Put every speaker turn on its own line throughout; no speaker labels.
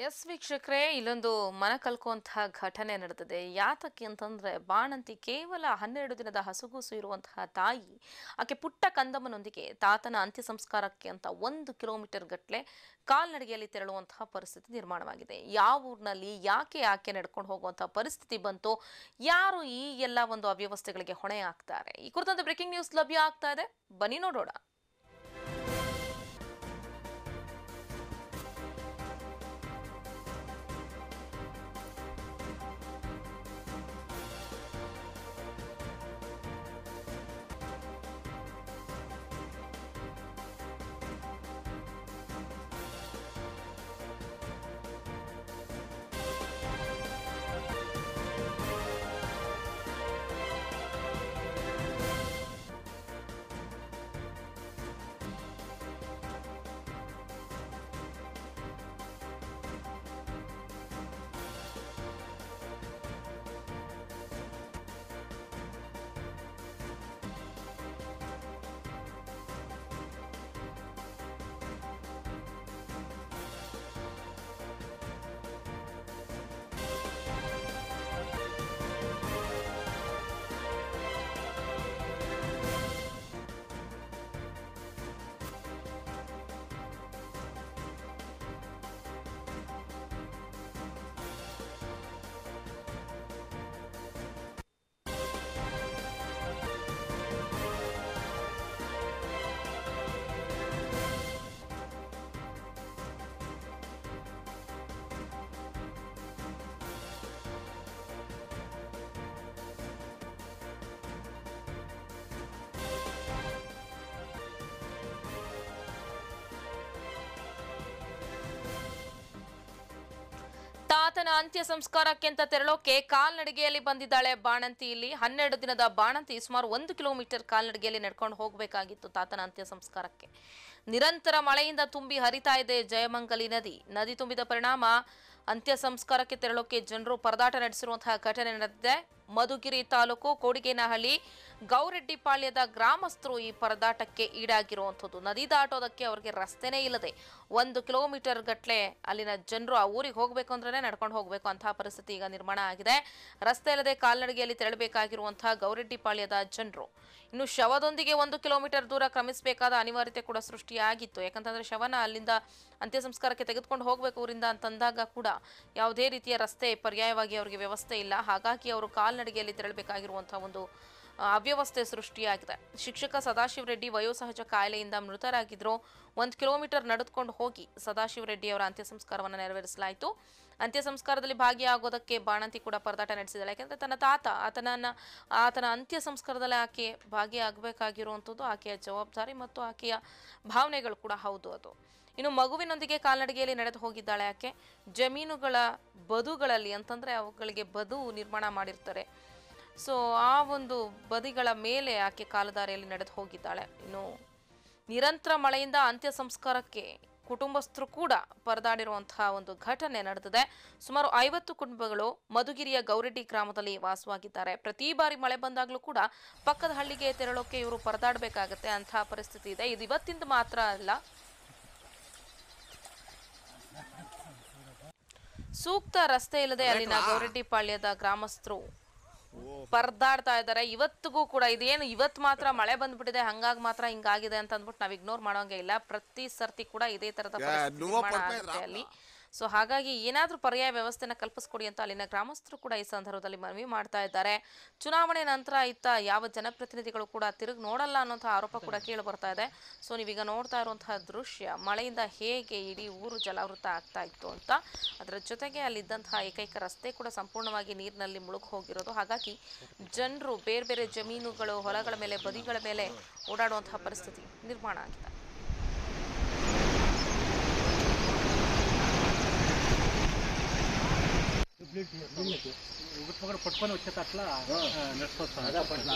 S ವೀಕ್ಷಕರೇ ಇಲ್ಲೊಂದು ಮನ ಕಲ್ಕುವಂತಹ ಘಟನೆ ನಡೆದಿದೆ ಯಾತಕ್ಕೆ ಅಂತಂದ್ರೆ ಬಾಣಂತಿ ಕೇವಲ ಹನ್ನೆರಡು ದಿನದ ಹಸುಗೂಸು ಇರುವಂತಹ ತಾಯಿ ಆಕೆ ಪುಟ್ಟ ಕಂದಮ್ಮನೊಂದಿಗೆ ತಾತನ ಅಂತ್ಯ ಸಂಸ್ಕಾರಕ್ಕೆ ಅಂತ ಒಂದು ಕಿಲೋಮೀಟರ್ ಗಟ್ಟಲೆ ಕಾಲ್ನಡಿಗೆಯಲ್ಲಿ ತೆರಳುವಂತಹ ಪರಿಸ್ಥಿತಿ ನಿರ್ಮಾಣವಾಗಿದೆ ಯಾವ ಊರಿನಲ್ಲಿ ಯಾಕೆ ಆಕೆ ನಡ್ಕೊಂಡು ಹೋಗುವಂತಹ ಪರಿಸ್ಥಿತಿ ಬಂತು ಯಾರು ಈ ಎಲ್ಲ ಒಂದು ಅವ್ಯವಸ್ಥೆಗಳಿಗೆ ಹೊಣೆ ಆಗ್ತಾರೆ ಈ ಕುರಿತಂತೆ ಬ್ರೇಕಿಂಗ್ ನ್ಯೂಸ್ ಲಭ್ಯ ಆಗ್ತಾ ಇದೆ ಬನ್ನಿ ನೋಡೋಣ ತಾತನ ಅಂತ್ಯ ಸಂಸ್ಕಾರಕ್ಕೆ ಅಂತ ತೆರಳೋಕೆ ಕಾಲ್ನಡಿಗೆಯಲ್ಲಿ ಬಂದಿದ್ದಾಳೆ ಬಾಣಂತಿ ಇಲ್ಲಿ ಹನ್ನೆರಡು ದಿನದ ಬಾಣಂತಿ ಸುಮಾರು ಒಂದು ಕಿಲೋಮೀಟರ್ ಕಾಲ್ನಡಿಗೆಯಲ್ಲಿ ನಡ್ಕೊಂಡು ಹೋಗಬೇಕಾಗಿತ್ತು ತಾತನ ಅಂತ್ಯ ಸಂಸ್ಕಾರಕ್ಕೆ ನಿರಂತರ ಮಳೆಯಿಂದ ತುಂಬಿ ಹರಿತಾ ಇದೆ ಜಯಮಂಗಲಿ ನದಿ ನದಿ ತುಂಬಿದ ಪರಿಣಾಮ ಅಂತ್ಯ ಸಂಸ್ಕಾರಕ್ಕೆ ತೆರಳೋಕೆ ಜನರು ಪರದಾಟ ನಡೆಸಿರುವಂತಹ ಘಟನೆ ನಡೆದಿದೆ ಮಧುಗಿರಿ ತಾಲೂಕು ಕೋಡಿಗೇನಹಳ್ಳಿ ಗೌರೆಡ್ಡಿಪಾಳ್ಯದ ಗ್ರಾಮಸ್ಥರು ಈ ಪರದಾಟಕ್ಕೆ ಈಡಾಗಿರುವಂಥದ್ದು ನದಿ ದಾಟೋದಕ್ಕೆ ಅವರಿಗೆ ರಸ್ತೆನೇ ಇಲ್ಲದೆ ಒಂದು ಕಿಲೋಮೀಟರ್ ಗಟ್ಟಲೆ ಅಲ್ಲಿನ ಜನರು ಆ ಊರಿಗೆ ಹೋಗಬೇಕು ಅಂದ್ರೆ ನಡ್ಕೊಂಡು ಹೋಗಬೇಕು ಅಂತಹ ಪರಿಸ್ಥಿತಿ ಈಗ ನಿರ್ಮಾಣ ಆಗಿದೆ ರಸ್ತೆ ಇಲ್ಲದೆ ಕಾಲ್ನಡಿಗೆಯಲ್ಲಿ ತೆರಳಬೇಕಾಗಿರುವಂತಹ ಗೌರೆಡ್ಡಿಪಾಳ್ಯದ ಜನರು ಇನ್ನು ಶವದೊಂದಿಗೆ ಒಂದು ಕಿಲೋಮೀಟರ್ ದೂರ ಕ್ರಮಿಸಬೇಕಾದ ಅನಿವಾರ್ಯತೆ ಕೂಡ ಸೃಷ್ಟಿಯಾಗಿತ್ತು ಯಾಕಂತಂದ್ರೆ ಶವನ ಅಲ್ಲಿಂದ ಅಂತ್ಯ ಸಂಸ್ಕಾರಕ್ಕೆ ತೆಗೆದುಕೊಂಡು ಹೋಗಬೇಕು ಊರಿಂದ ಅಂತಂದಾಗ ಕೂಡ ಯಾವುದೇ ರೀತಿಯ ರಸ್ತೆ ಪರ್ಯಾಯವಾಗಿ ಅವರಿಗೆ ವ್ಯವಸ್ಥೆ ಇಲ್ಲ ಹಾಗಾಗಿ ಅವರು ಕಾಲ್ನಡಿಗೆಯಲ್ಲಿ ತೆರಳಬೇಕಾಗಿರುವಂತಹ ಒಂದು ಆ, ಅವ್ಯವಸ್ಥೆ ಸೃಷ್ಟಿಯಾಗಿದೆ ಶಿಕ್ಷಕ ಸದಾಶಿವ ರೆಡ್ಡಿ ವಯೋಸಹಜ ಕಾಯಿಲೆಯಿಂದ ಮೃತರಾಗಿದ್ರು ಒಂದು ಕಿಲೋಮೀಟರ್ ನಡೆದುಕೊಂಡು ಹೋಗಿ ಸದಾಶಿವ ರೆಡ್ಡಿ ಅವರ ಅಂತ್ಯ ಸಂಸ್ಕಾರವನ್ನು ನೆರವೇರಿಸಲಾಯಿತು ಅಂತ್ಯ ಸಂಸ್ಕಾರದಲ್ಲಿ ಭಾಗಿಯಾಗೋದಕ್ಕೆ ಬಾಣಂತಿ ಕೂಡ ಪರದಾಟ ನಡೆಸಿದ್ದಾಳೆ ಯಾಕೆಂದ್ರೆ ತನ್ನ ತಾತ ಆತನನ್ನ ಆತನ ಅಂತ್ಯ ಸಂಸ್ಕಾರದಲ್ಲಿ ಆಕೆ ಭಾಗಿಯಾಗಬೇಕಾಗಿರುವಂಥದ್ದು ಆಕೆಯ ಜವಾಬ್ದಾರಿ ಮತ್ತು ಆಕೆಯ ಭಾವನೆಗಳು ಕೂಡ ಹೌದು ಅದು ಇನ್ನು ಮಗುವಿನೊಂದಿಗೆ ಕಾಲ್ನಡಿಗೆಯಲ್ಲಿ ನಡೆದು ಹೋಗಿದ್ದಾಳೆ ಆಕೆ ಜಮೀನುಗಳ ಬದುಗಳಲ್ಲಿ ಅಂತಂದ್ರೆ ಅವುಗಳಿಗೆ ಬದು ನಿರ್ಮಾಣ ಮಾಡಿರ್ತಾರೆ ಸೊ ಆ ಒಂದು ಬದಿಗಳ ಮೇಲೆ ಆಕೆ ಕಾಲದಾರಿಯಲ್ಲಿ ನಡೆದು ಹೋಗಿದ್ದಾಳೆ ಇನ್ನು ನಿರಂತರ ಮಳೆಯಿಂದ ಅಂತ್ಯ ಸಂಸ್ಕಾರಕ್ಕೆ ಕುಟುಂಬಸ್ಥರು ಕೂಡ ಪರದಾಡಿರುವಂತಹ ಒಂದು ಘಟನೆ ನಡೆದಿದೆ ಸುಮಾರು ಐವತ್ತು ಕುಟುಂಬಗಳು ಮಧುಗಿರಿಯ ಗೌರೆಡ್ಡಿ ಗ್ರಾಮದಲ್ಲಿ ವಾಸವಾಗಿದ್ದಾರೆ ಪ್ರತಿ ಬಾರಿ ಮಳೆ ಬಂದಾಗಲೂ ಕೂಡ ಪಕ್ಕದ ಹಳ್ಳಿಗೆ ತೆರಳೋಕೆ ಇವರು ಪರದಾಡಬೇಕಾಗತ್ತೆ ಅಂತಹ ಪರಿಸ್ಥಿತಿ ಇದೆ ಇದು ಇವತ್ತಿಂದ ಮಾತ್ರ ಅಲ್ಲ ಸೂಕ್ತ ರಸ್ತೆ ಇಲ್ಲದೆ ಅಲ್ಲಿನ ಗೌರೆಡ್ಡಿಪಾಳ್ಯದ ಗ್ರಾಮಸ್ಥರು ಪರದಾಡ್ತಾ ಇದ್ದಾರೆ ಇವತ್ತಿಗೂ ಕೂಡ ಇದೇನು ಇವತ್ತು ಮಾತ್ರ ಮಳೆ ಬಂದ್ಬಿಟ್ಟಿದೆ ಹಂಗಾಗಿ ಮಾತ್ರ ಹಿಂಗಾಗಿದೆ ಅಂತ ಅಂದ್ಬಿಟ್ಟು ನಾವು ಇಗ್ನೋರ್ ಮಾಡೋಂಗೆ ಇಲ್ಲ ಪ್ರತಿ ಸರ್ತಿ ಕೂಡ ಇದೇ ತರದ ಪರಿಸ್ಥಿತಿ ನಿರ್ಮಾಣ ಆಗುತ್ತೆ ಅಲ್ಲಿ ಸೊ ಹಾಗಾಗಿ ಏನಾದ್ರೂ ಪರ್ಯಾಯ ವ್ಯವಸ್ಥೆನ ಕಲ್ಪಿಸ್ಕೊಡಿ ಅಂತ ಅಲ್ಲಿನ ಗ್ರಾಮಸ್ಥರು ಕೂಡ ಈ ಸಂದರ್ಭದಲ್ಲಿ ಮನವಿ ಮಾಡ್ತಾ ಇದ್ದಾರೆ ಚುನಾವಣೆ ನಂತರ ಇತ್ತ ಯಾವ ಜನಪ್ರತಿನಿಧಿಗಳು ಕೂಡ ತಿರುಗಿ ನೋಡಲ್ಲ ಅನ್ನೋಂಥ ಆರೋಪ ಕೂಡ ಕೇಳಿ ಬರ್ತಾ ಇದೆ ಸೊ ನೀವೀಗ ನೋಡ್ತಾ ಇರುವಂತಹ ದೃಶ್ಯ ಮಳೆಯಿಂದ ಹೇಗೆ ಇಡೀ ಊರು ಜಲಾವೃತ ಆಗ್ತಾ ಇತ್ತು ಅಂತ ಅದರ ಜೊತೆಗೆ ಅಲ್ಲಿದ್ದಂತಹ ಏಕೈಕ ರಸ್ತೆ ಕೂಡ ಸಂಪೂರ್ಣವಾಗಿ ನೀರಿನಲ್ಲಿ ಮುಳುಗಿ ಹೋಗಿರೋದು ಹಾಗಾಗಿ ಜನರು ಬೇರೆ ಬೇರೆ ಜಮೀನುಗಳು ಹೊಲಗಳ ಮೇಲೆ ಬದಿಗಳ ಮೇಲೆ ಓಡಾಡುವಂತಹ ಪರಿಸ್ಥಿತಿ ನಿರ್ಮಾಣ ಆಗಿದೆ
ఒకటి పట్టుకొని వచ్చేట అట్లా నడుచుకొస్తాను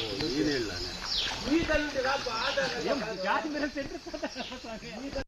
జాతి మీరు సెంటర్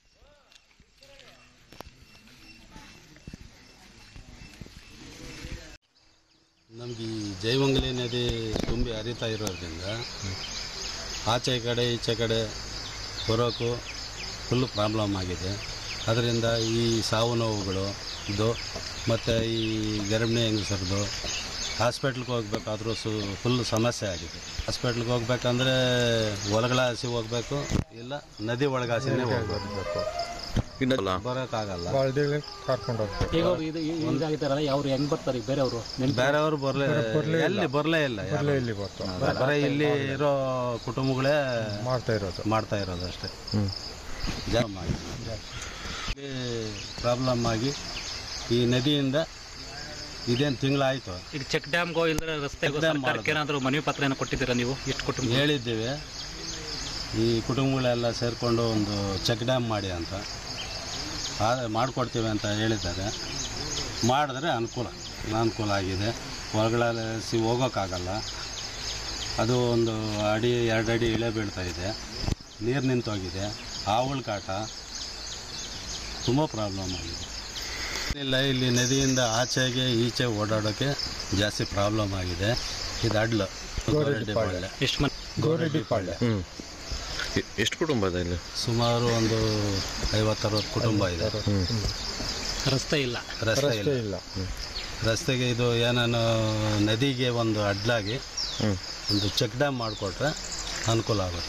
ನಮಗೆ ಈ ಜೈವಂಗಲಿ ನದಿ ತುಂಬಿ ಹರಿತಾ ಇರೋದ್ರಿಂದ ಆಚೆ ಕಡೆ ಈಚೆ ಕಡೆ ಬರೋಕ್ಕೂ ಫುಲ್ ಪ್ರಾಬ್ಲಮ್ ಆಗಿದೆ ಅದರಿಂದ ಈ ಸಾವು ನೋವುಗಳು ಇದು ಮತ್ತು ಈ ಗರ್ಭಿಣಿ ಹೆಂಗಸರದು ಹಾಸ್ಪಿಟ್ಲ್ಗೆ ಹೋಗ್ಬೇಕಾದ್ರೂ ಸು ಫುಲ್ ಸಮಸ್ಯೆ ಆಗಿದೆ ಹಾಸ್ಪಿಟ್ಲ್ಗೆ ಹೋಗ್ಬೇಕಂದ್ರೆ ಒಳಗಲ ಹಸಿ ಹೋಗ್ಬೇಕು ಇಲ್ಲ ನದಿ ಒಳಗಾಸಿನೇ ಹೋಗ್ಬೇಕು
ಇನ್ನಲ್ಲ
ಬರೋಕ್ಕಾಗಲ್ಲ
ಕರ್ಕೊಂಡು ಹೋಗ್ಬೇಕು
ಈಗ ಅವ್ರು ಇದು ಇದಾಗಿದ್ದಾರಲ್ಲ ಅವ್ರು ಹೆಂಗ್ ಬರ್ತಾರೆ ಈಗ ಬೇರೆಯವರು
ಬೇರೆಯವರು ಬರಲೇ ಎಲ್ಲಿ ಬರಲೇ ಇಲ್ಲ ಯಾರು.
ಇಲ್ಲಿ ಬರ್ತು
ಬರೀ ಇಲ್ಲಿ ಇರೋ ಕುಟುಂಬಗಳೇ
ಮಾಡ್ತಾ ಇರೋದು
ಮಾಡ್ತಾ ಇರೋದು ಅಷ್ಟೇ ಜಾಮ್ ಆಗಿ ಇಲ್ಲಿ ಪ್ರಾಬ್ಲಮ್ ಆಗಿ ಈ ನದಿಯಿಂದ ಇದೇನು ತಿಂಗಳಾಯಿತು
ಈಗ ಚೆಕ್ ಡ್ಯಾಮ್ಗೋ ಇಲ್ಲದ್ರೆ ರಸ್ತೆಗೋ
Check dam
ಸರ್ಕಾರಕ್ಕೆ ಏನಾದರೂ ಮನವಿ ಪತ್ರ ಏನೋ ಕೊಟ್ಟಿದ್ದೀರಾ ನೀವು ಎಷ್ಟು ಕುಟುಂಬ
ಹೇಳಿದ್ದೀವಿ ಈ ಕುಟುಂಬಗಳೆಲ್ಲ ಸೇರಿಕೊಂಡು ಒಂದು ಚೆಕ್ ಡ್ಯಾಮ್ ಮಾಡಿ ಅಂತ ಆ- ಮಾಡಿಕೊಡ್ತೀವಿ ಅಂತ ಹೇಳಿದ್ದಾರೆ ಮಾಡಿದ್ರೆ ಅನುಕೂಲ ಅನುಕೂಲ ಆಗಿದೆ ಹೊರಗಡೆ ಸಿ ಹೋಗೋಕ್ಕಾಗಲ್ಲ ಅದು ಒಂದು ಅಡಿ ಎರಡು ಅಡಿ ಇಳೆ ಬೀಳ್ತಾ ಇದೆ ನೀರು ನಿಂತೋಗಿದೆ ಆವುಳ ಕಾಟ ತುಂಬ ಪ್ರಾಬ್ಲಮ್ ಆಗಿದೆ ಇಲ್ಲ ಇಲ್ಲಿ ನದಿಯಿಂದ ಆಚೆಗೆ ಈಚೆ ಓಡಾಡೋಕ್ಕೆ ಜಾಸ್ತಿ ಪ್ರಾಬ್ಲಮ್ ಆಗಿದೆ ಇದು ಅಡ್ಲು ಗೋರೆಡ್ಡಿಪಾಳ್ಯ
ಎಷ್ಟು ಮಂದಿ
ಗೋರೆಡ್ಡಿ ಪಾಳ್ಯ
ಹ್ಞೂ ಎಷ್ಟು ಕುಟುಂಬ ಇದೆ ಇಲ್ಲಿ
ಸುಮಾರು ಒಂದು ಐವತ್ತರವತ್ತು ಕುಟುಂಬ ಇದೆ
ರಸ್ತೆ ಇಲ್ಲ
ರಸ್ತೆ ಇಲ್ಲ
ರಸ್ತೆ ಇಲ್ಲ
ರಸ್ತೆಗೆ ಇದು ಏನೇನು ನದಿಗೆ ಒಂದು ಅಡ್ಲಾಗಿ
ಹ್ಞೂ
ಒಂದು ಚೆಕ್ ಡ್ಯಾಮ್ ಮಾಡಿಕೊಟ್ರೆ ಅನುಕೂಲ ಆಗುತ್ತೆ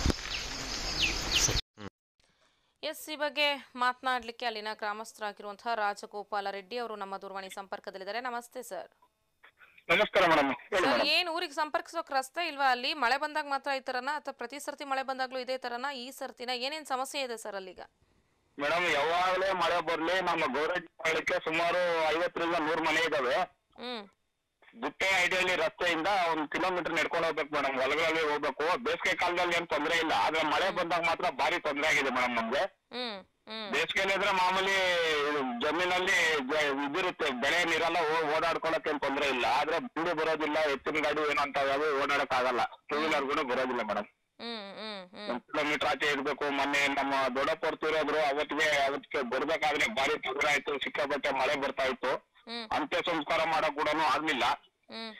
ಎಸ್ ಈ ಬಗ್ಗೆ ಮಾತನಾಡಲಿಕ್ಕೆ ಅಲ್ಲಿನ ಗ್ರಾಮಸ್ಥರಾಗಿರುವಂತಹ ರಾಜಗೋಪಾಲ ರೆಡ್ಡಿ ಅವರು ನಮ್ಮ ದೂರವಾಣಿ ಸಂಪರ್ಕದಲ್ಲಿದ್ದಾರೆ ನಮಸ್ತೆ ಸರ್
ನಮಸ್ಕಾರ ಮೇಡಮ್ ಹೇಳಿ
ಸರ್
ಮೇಡಮ್
ಏನ್ ಊರಿಗೆ ಸಂಪರ್ಕಿಸೋಕ್ ರಸ್ತೆ ಇಲ್ವಾ ಅಲ್ಲಿ ಮಳೆ ಬಂದಾಗ ಮಾತ್ರ ಈ ತರನ ಅಥವಾ ಪ್ರತಿ ಸರ್ತಿ ಮಳೆ ಬಂದಾಗ್ಲೂ ಇದೇ ತರನ ಈ ಸರ್ತಿನ ಏನೇನ್ ಸಮಸ್ಯೆ ಇದೆ ಸರ್ ಅಲ್ಲಿಗ
ಮೇಡಮ್ ಯಾವಾಗಲೇ ಮಳೆ ಬರ್ಲಿ ನಮ್ಮ ಗೌರವ್ ಪಾಳ್ಯಕ್ಕೆ ಸುಮಾರು ಐವತ್ತರಿಂದ ನೂರು ಮನೆ ಇದಾವೆ
ಹ್ಮ್
ಗುಟ್ಟೆ ಐಡಿಯಲ್ಲಿ ರಸ್ತೆಯಿಂದ ಒಂದು ಕಿಲೋಮೀಟರ್ ನಡ್ಕೊಂಡು ಹೋಗ್ಬೇಕು ಮೇಡಮ್ ಹೊಲಗಳಲ್ಲಿ ಹೋಗ್ಬೇಕು ಬೇಸಿಗೆ ಕಾಲದಲ್ಲಿ ಏನ್ ತೊಂದರೆ ಇಲ್ಲ ಆದ್ರೆ ಮಳೆ ಬಂದಾಗ ಮಾತ್ರ ಭಾರಿ ತೊಂದರೆ ಆಗಿದೆ ಮೇಡಮ್ ನಮ್ಗೆ
ಹ್ಮ್ ಹ್ಮ್
ಬೇಸಿಗೆಯಲ್ಲಿ ಇದ್ರೆ ಮಾಮೂಲಿ ಇದು ಜಮೀನಲ್ಲಿ ಜ- ಇದಿರುತ್ತೆ ಬೆಳೆ ನೀರೆಲ್ಲ ಓ- ಓಡಾಡ್ಕೊಳಕ್ ಏನ್ ತೊಂದರೆ ಇಲ್ಲ ಆದ್ರೆ ಬಂಡಿ ಬರೋದಿಲ್ಲ ಎತ್ತಿನ ಗಾಡಿ ಏನಂತ ಯಾವ್ದು ಓಡಾಡಕ್ ಆಗಲ್ಲ ಟೂ ವೀಲರ್ ಕೂಡ ಬರೋದಿಲ್ಲ ಮೇಡಮ್
ಹ್ಮ್ ಹ್ಮ್ ಹ್ಮ್
ಒಂದ್ ಕಿಲೋಮೀಟರ್ ಆಚೆ ಇರ್ಬೇಕು ಮೊನ್ನೆ ನಮ್ಮ ದೊಡ್ಡಪ್ಪರು ತೀರೋದ್ರು ಅವತ್ತಿಗೆ ಅವತ್ತಿಗೆ ಬರ್ಬೇಕಾದ್ರೆ ಭಾರಿ ತೊಂದರೆ ಆಯ್ತು ಸಿಕ್ಕಾಪಟ್ಟೆ ಮಳೆ ಬರ್ತಾ ಇತ್ತು
ಹ್ಮ್
ಅಂತ್ಯ ಸಂಸ್ಕಾರ ಮಾಡಕ್ ಕೂಡ ಆಗ್ಲಿಲ್ಲ
ಹ್ಮ್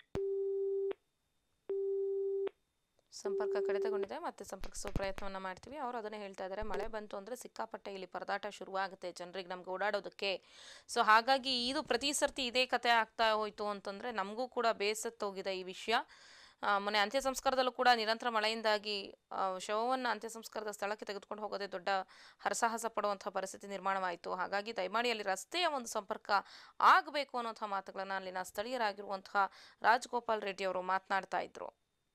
ಸಂಪರ್ಕ ಕಡಿತಗೊಂಡಿದೆ ಮತ್ತೆ ಸಂಪರ್ಕಿಸುವ ಪ್ರಯತ್ನವನ್ನ ಮಾಡ್ತೀವಿ ಅವರು ಅದನ್ನೇ ಹೇಳ್ತಾ ಇದ್ದಾರೆ ಮಳೆ ಬಂತು ಅಂದ್ರೆ ಸಿಕ್ಕಾಪಟ್ಟೆ ಇಲ್ಲಿ ಪರದಾಟ ಶುರುವಾಗುತ್ತೆ ಜನರಿಗೆ ನಮ್ಗೆ ಓಡಾಡೋದಕ್ಕೆ ಸೊ ಹಾಗಾಗಿ ಇದು ಪ್ರತಿ ಸರ್ತಿ ಇದೇ ಕತೆ ಆಗ್ತಾ ಹೋಯ್ತು ಅಂತಂದ್ರೆ ನಮಗೂ ಕೂಡ ಬೇಸತ್ತೋಗಿದೆ ಈ ವಿಷಯ ಆ, ಮೊನ್ನೆ ಅಂತ್ಯ ಸಂಸ್ಕಾರದಲ್ಲೂ ಕೂಡ ನಿರಂತರ ಮಳೆಯಿಂದಾಗಿ ಆ, ಶವವನ್ನು ಅಂತ್ಯ ಸಂಸ್ಕಾರದ ಸ್ಥಳಕ್ಕೆ ತೆಗೆದುಕೊಂಡು ಹೋಗೋದೇ ದೊಡ್ಡ ಹರಸಾಹಸ ಪಡುವಂತಹ ಪರಿಸ್ಥಿತಿ ನಿರ್ಮಾಣವಾಯಿತು ಹಾಗಾಗಿ ದಯಮಾಡಿ ಅಲ್ಲಿ ರಸ್ತೆಯ ಒಂದು ಸಂಪರ್ಕ ಆಗಬೇಕು ಅನ್ನೋಂಥ ಮಾತುಗಳನ್ನು ಅಲ್ಲಿನ ಸ್ಥಳೀಯರಾಗಿರುವಂತಹ ರಾಜಗೋಪಾಲ್ ರೆಡ್ಡಿ ಅವರು ಮಾತನಾಡ್ತಾ ಇದ್ರು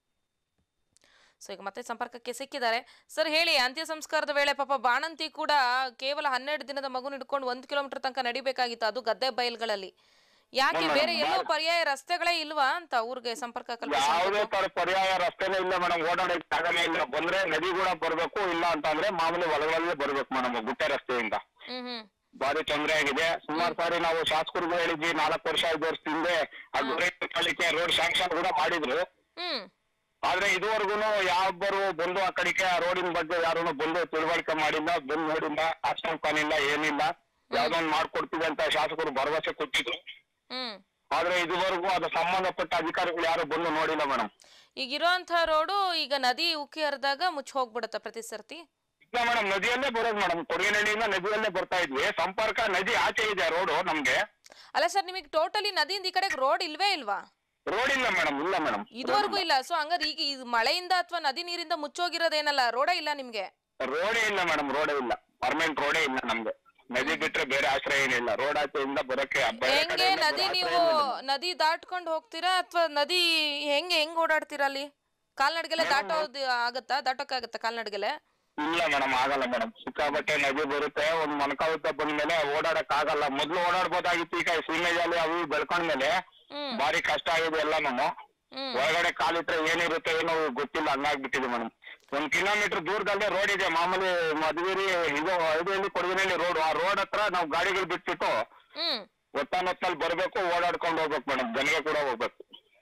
ಸೊ ಈಗ ಮತ್ತೆ ಸಂಪರ್ಕಕ್ಕೆ ಸಿಕ್ಕಿದ್ದಾರೆ ಸರ್ ಹೇಳಿ ಅಂತ್ಯ ಸಂಸ್ಕಾರದ ವೇಳೆ ಪಾಪ ಬಾಣಂತಿ ಕೂಡ ಕೇವಲ ಹನ್ನೆರಡು ದಿನದ ಮಗುನ ಹಿಡ್ಕೊಂಡು ಒಂದು ಕಿಲೋಮೀಟರ್ ತನಕ ನಡಿಬೇಕಾಗಿತ್ತು ಅದು ಗದ್ದೆ ಬಯಲ್ಗಳಲ್ಲಿ ಯಾಕೆ ಬೇರೆ ಎಲ್ಲೋ ಪರ್ಯಾಯ ರಸ್ತೆಗಳೇ ಇಲ್ವಾ ಅಂತ ಊರಿಗೆ ಸಂಪರ್ಕ
ಯಾವುದೇ
ಕಲ್ಪಿಸಬೇಕು
ತರ ಪರ್ಯಾಯ ರಸ್ತೆನೇ ಇಲ್ಲ ಮೇಡಮ್ ಓಡಾಡಕ್ ಜಾಗನೇ ಇಲ್ಲ ಬಂದ್ರೆ ನದಿ ಕೂಡ ಬರ್ಬೇಕು ಇಲ್ಲ ಅಂತಂದ್ರೆ ಮಾಮೂಲಿ ಹೊಲಗಳಲ್ಲೇ ಬರ್ಬೇಕು ಮೇಡಮ್ ಗುಟ್ಟೆ ರಸ್ತೆಯಿಂದ
ಹ್ಮ್ ಹ್ಮ್
ಭಾರಿ ತೊಂದರೆ ಆಗಿದೆ ಸುಮಾರು ಸಾರಿ ನಾವು ಶಾಸಕರಿಗೂ ಹೇಳಿದ್ವಿ ನಾಲ್ಕು ವರ್ಷ ಐದು ವರ್ಷ ಹಿಂದೆ ಆ ಗುರೇಟಕ್ಕೆ ರೋಡ್ ಶಾಂಕ್ಷನ್ ಕೂಡ ಮಾಡಿದ್ರು
ಹ್ಮ್
ಆದ್ರೆ ಇದುವರೆಗೂ ಯಾವೊಬ್ಬರು ಬಂದು ಆ ಕಡೆಗೆ ರೋಡಿನ ಬಗ್ಗೆ ಯಾರು ಬಂದು ತಿಳುವಳಿಕೆ ಮಾಡಿಲ್ಲ ಬಂದು ನೋಡಿಲ್ಲ ಆಕ್ಷನ್ ಪ್ಲಾನ್ ಇಲ್ಲ ಏನಿಲ್ಲ ಯಾವ್ದೊಂದು ಮಾಡ್ಕೊಡ್ತೀವಿ ಅಂತ ಶಾಸಕರು ಭರವಸೆ ಕೊಟ್ಟಿದ್ರು
ಹ್ಮ್
ಆದ್ರೆ ಇದುವರೆಗೂ ಅದು ಸಂಬಂಧಪಟ್ಟ ಅಧಿಕಾರಿಗಳು ಯಾರು ಬಂದು ನೋಡಿಲ್ಲ ಮೇಡಮ್
ಈಗ ಇರೋಂಥ ರೋಡು ಈಗ ನದಿ ಉಕ್ಕಿ ಹರಿದಾಗ ಮುಚ್ಚಿ ಹೋಗ್ಬಿಡುತ್ತೆ ಪ್ರತಿ ಸರ್ತಿ
ಇಲ್ಲ ಮೇಡಮ್ ನದಿಯಲ್ಲೇ ಬರೋದು ಮೇಡಮ್ ಕೊಡಗಿನಹಳ್ಳಿಯಿಂದ ನದಿಯಲ್ಲೇ ಬರ್ತಾ ಇದ್ವಿ ಸಂಪರ್ಕ ನದಿ ಆಚೆ ಇದೆ ರೋಡು ನಮ್ಗೆ
ಅಲ್ಲ ಸರ್ ನಿಮಗೆ ಟೋಟಲಿ ನದಿಯಿಂದ ಈ ಕಡೆಗೆ ರೋಡ್ ಇಲ್ವೇ ಇಲ್ವಾ
ರೋಡ್ ಇಲ್ಲ ಮೇಡಮ್ ಇಲ್ಲ ಮೇಡಮ್
ಇದುವರೆಗೂ ಇಲ್ಲ ಸೊ ಹಂಗಾದ್ರೆ ಈಗ ಇದು ಮಳೆಯಿಂದ ಅಥವಾ ನದಿ ನೀರಿಂದ ಮುಚ್ಚೋಗಿರೋದೇನಲ್ಲ ರೋಡೇ ಇಲ್ಲ ನಿಮ್ಗೆ
ರೋಡೇ ಇಲ್ಲ ಮೇಡಮ್ ರೋಡೇ ಇಲ್ಲ ಪರ್ಮನೆಂಟ್ ರೋಡೇ ಇಲ್ಲ ನಮ್ಗೆ ನದಿ ಬಿಟ್ರೆ ಬೇರೆ ಆಶ್ರಯ ಏನಿಲ್ಲ ರೋಡ್ ಆಚೆಯಿಂದ ಬರೋಕೆ ಬೇರೆ
ಹೆಂಗೆ
ಕಡೆಯಿಂದ
ನದಿ
ಬರೋ
ನೀವು
ಆಶ್ರಯ ಇಲ್ಲ.
ನದಿ ದಾಟ್ಕೊಂಡು ಹೋಗ್ತೀರಾ ಅಥವಾ ನದಿ ಹೆಂಗೆ ಹೆಂಗ್ ಓಡಾಡ್ತೀರಾ ಅಲ್ಲಿ ಕಾಲ್ನಡಿಗೆಲೆ ದಾಟೋದು ಆಗತ್ತಾ ದಾಟೋಕ್ಕಾಗತ್ತಾ ಕಾಲ್ನಡಿಗೆಲೆ
ಇಲ್ಲ ಮೇಡಮ್ ಆಗಲ್ಲ ಮೇಡಮ್ ಸಿಕ್ಕಾಪಟ್ಟೆ ನದಿ ಬರುತ್ತೆ ಒಂದ್ ಮೊಣಕಾಲುತ್ತ ಬಂದ್ಮೇಲೆ ಓಡಾಡಕ್ ಆಗಲ್ಲ ಮೊದ್ಲು ಓಡಾಡ್ಬೋದಾಗಿತ್ತು ಈಗ ಸೀಮೆಜಾಲಿ ಅವು ಇವು ಬೆಳ್ಕೊಂಡ್ಮೇಲೆ
ಹ್ಮ್
ಭಾರಿ ಕಷ್ಟ ಆಗಿದೆ ಎಲ್ಲ ನಾನು
ಹ್ಮ್
ಒಳಗಡೆ ಕಾಲಿಟ್ರೆ ಏನಿರುತ್ತೆ ಏನೋ ಗೊತ್ತಿಲ್ಲ ಹಂಗಾಗ್ಬಿಟ್ಟಿದೆ ಮೇಡಮ್ ಒಂದ್ ಕಿಲೋಮೀಟರ್ ದೂರದಲ್ಲೇ ರೋಡ್ ಇದೆ ಮಾಮೂಲಿ ಮಧುಗಿರಿ ಇದು ಐದಹಳ್ಳಿ ಕೊಡಗಿನಲ್ಲಿ ರೋಡ್ ಆ ರೋಡ್ ಹತ್ರ ನಾವು ಗಾಡಿಗಳು ಬಿಟ್ಬಿಟ್ಟು
ಹ್ಮ್
ಒತ್ತಾನೊತ್ತಲ್ಲಿ ಬರ್ಬೇಕು ಓಡಾಡ್ಕೊಂಡು ಹೋಗ್ಬೇಕು ಮೇಡಮ್ ಜನಗೆ ಕೂಡ ಹೋಗ್ಬೇಕು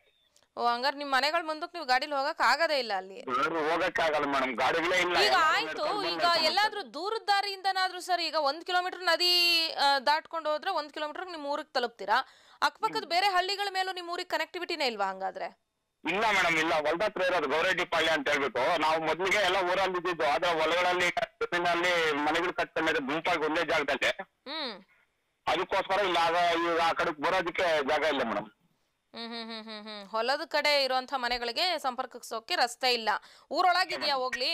ಓ ಹಂಗಾರೆ ನಿಮ್ ಮನೆಗಳ ಮುಂದಕ್ಕೆ ನೀವು ಗಾಡಿಲಿ ಹೋಗಕ್ ಆಗದೇ ಇಲ್ಲ ಅಲ್ಲಿ
ಹೋಗಕ್ಕೆ ಆಗಲ್ಲ ಮೇಡಮ್ ಗಾಡಿಗಳೇ ಇಲ್ಲ
ಈಗ
ಎಲ್ಲ
ಆಯ್ತು
ನಡ್ಕೊಂಡ್
ಈಗ
ಬಂದ್
ಎಲ್ಲಾದ್ರೂ ದೂರದ ದಾರಿಯಿಂದನಾದ್ರೂ ಸರ್ ಈಗ ಒಂದ್ ಕಿಲೋಮೀಟರ್ ನದಿ ಆ, ದಾಟ್ಕೊಂಡು ಹೋದ್ರೆ ಒಂದ್ ಕಿಲೋಮೀಟರ್ ನಿಮ್ ಊರಿಗೆ ತಲುಪ್ತೀರಾ ಅಕ್ಕಪಕ್ಕದ ಬೇರೆ ಹಳ್ಳಿಗಳ ಮೇಲೂ ನಿಮ್ ಊರಿಗೆ ಕನೆಕ್ಟಿವಿಟಿನೇ ಇಲ್ವಾ ಹಂಗಾದ್ರೆ
ಇಲ್ಲ ಮೇಡಮ್ ಇಲ್ಲ ಹೊಲ್ದ ಹತ್ರ ಇರೋದು ಗೌರೆಡ್ಡಿ ಪಾಳ್ಯ ಅಂತ ಹೇಳ್ಬಿಟ್ಟು ನಾವು ಮೊದ್ಲಿಗೆ ಎಲ್ಲ ಊರಲ್ಲಿ ಇದ್ದಿದ್ದು ಆದ್ರೆ ಹೊಲಗಳಲ್ಲಿ ಜಮೀನಲ್ಲಿ ಮನೆಗಳು ಕಟ್ಕೊಂಡಿದ್ದು ಗುಂಪಾಗಿ ಒಂದೇ ಜಾಗದಲ್ಲಿ
ಹ್ಮ್
ಅದಕ್ಕೋಸ್ಕರ ಇಲ್ಲ ಆಗ ಈಗ ಆ ಕಡೆ ಬರೋದಕ್ಕೆ ಜಾಗ ಇಲ್ಲ ಮೇಡಮ್
ಹ್ಮ್ ಹ್ಮ್ ಹ್ಮ್ ಹ್ಮ್ ಹ್ಮ್ ಹೊಲದ ಕಡೆ ಇರುವಂತ ಮನೆಗಳಿಗೆ ಸಂಪರ್ಕಿಸೋಕೆ ರಸ್ತೆ ಇಲ್ಲ ಊರೊಳಗಿದೆಯಾ ಹೋಗ್ಲಿ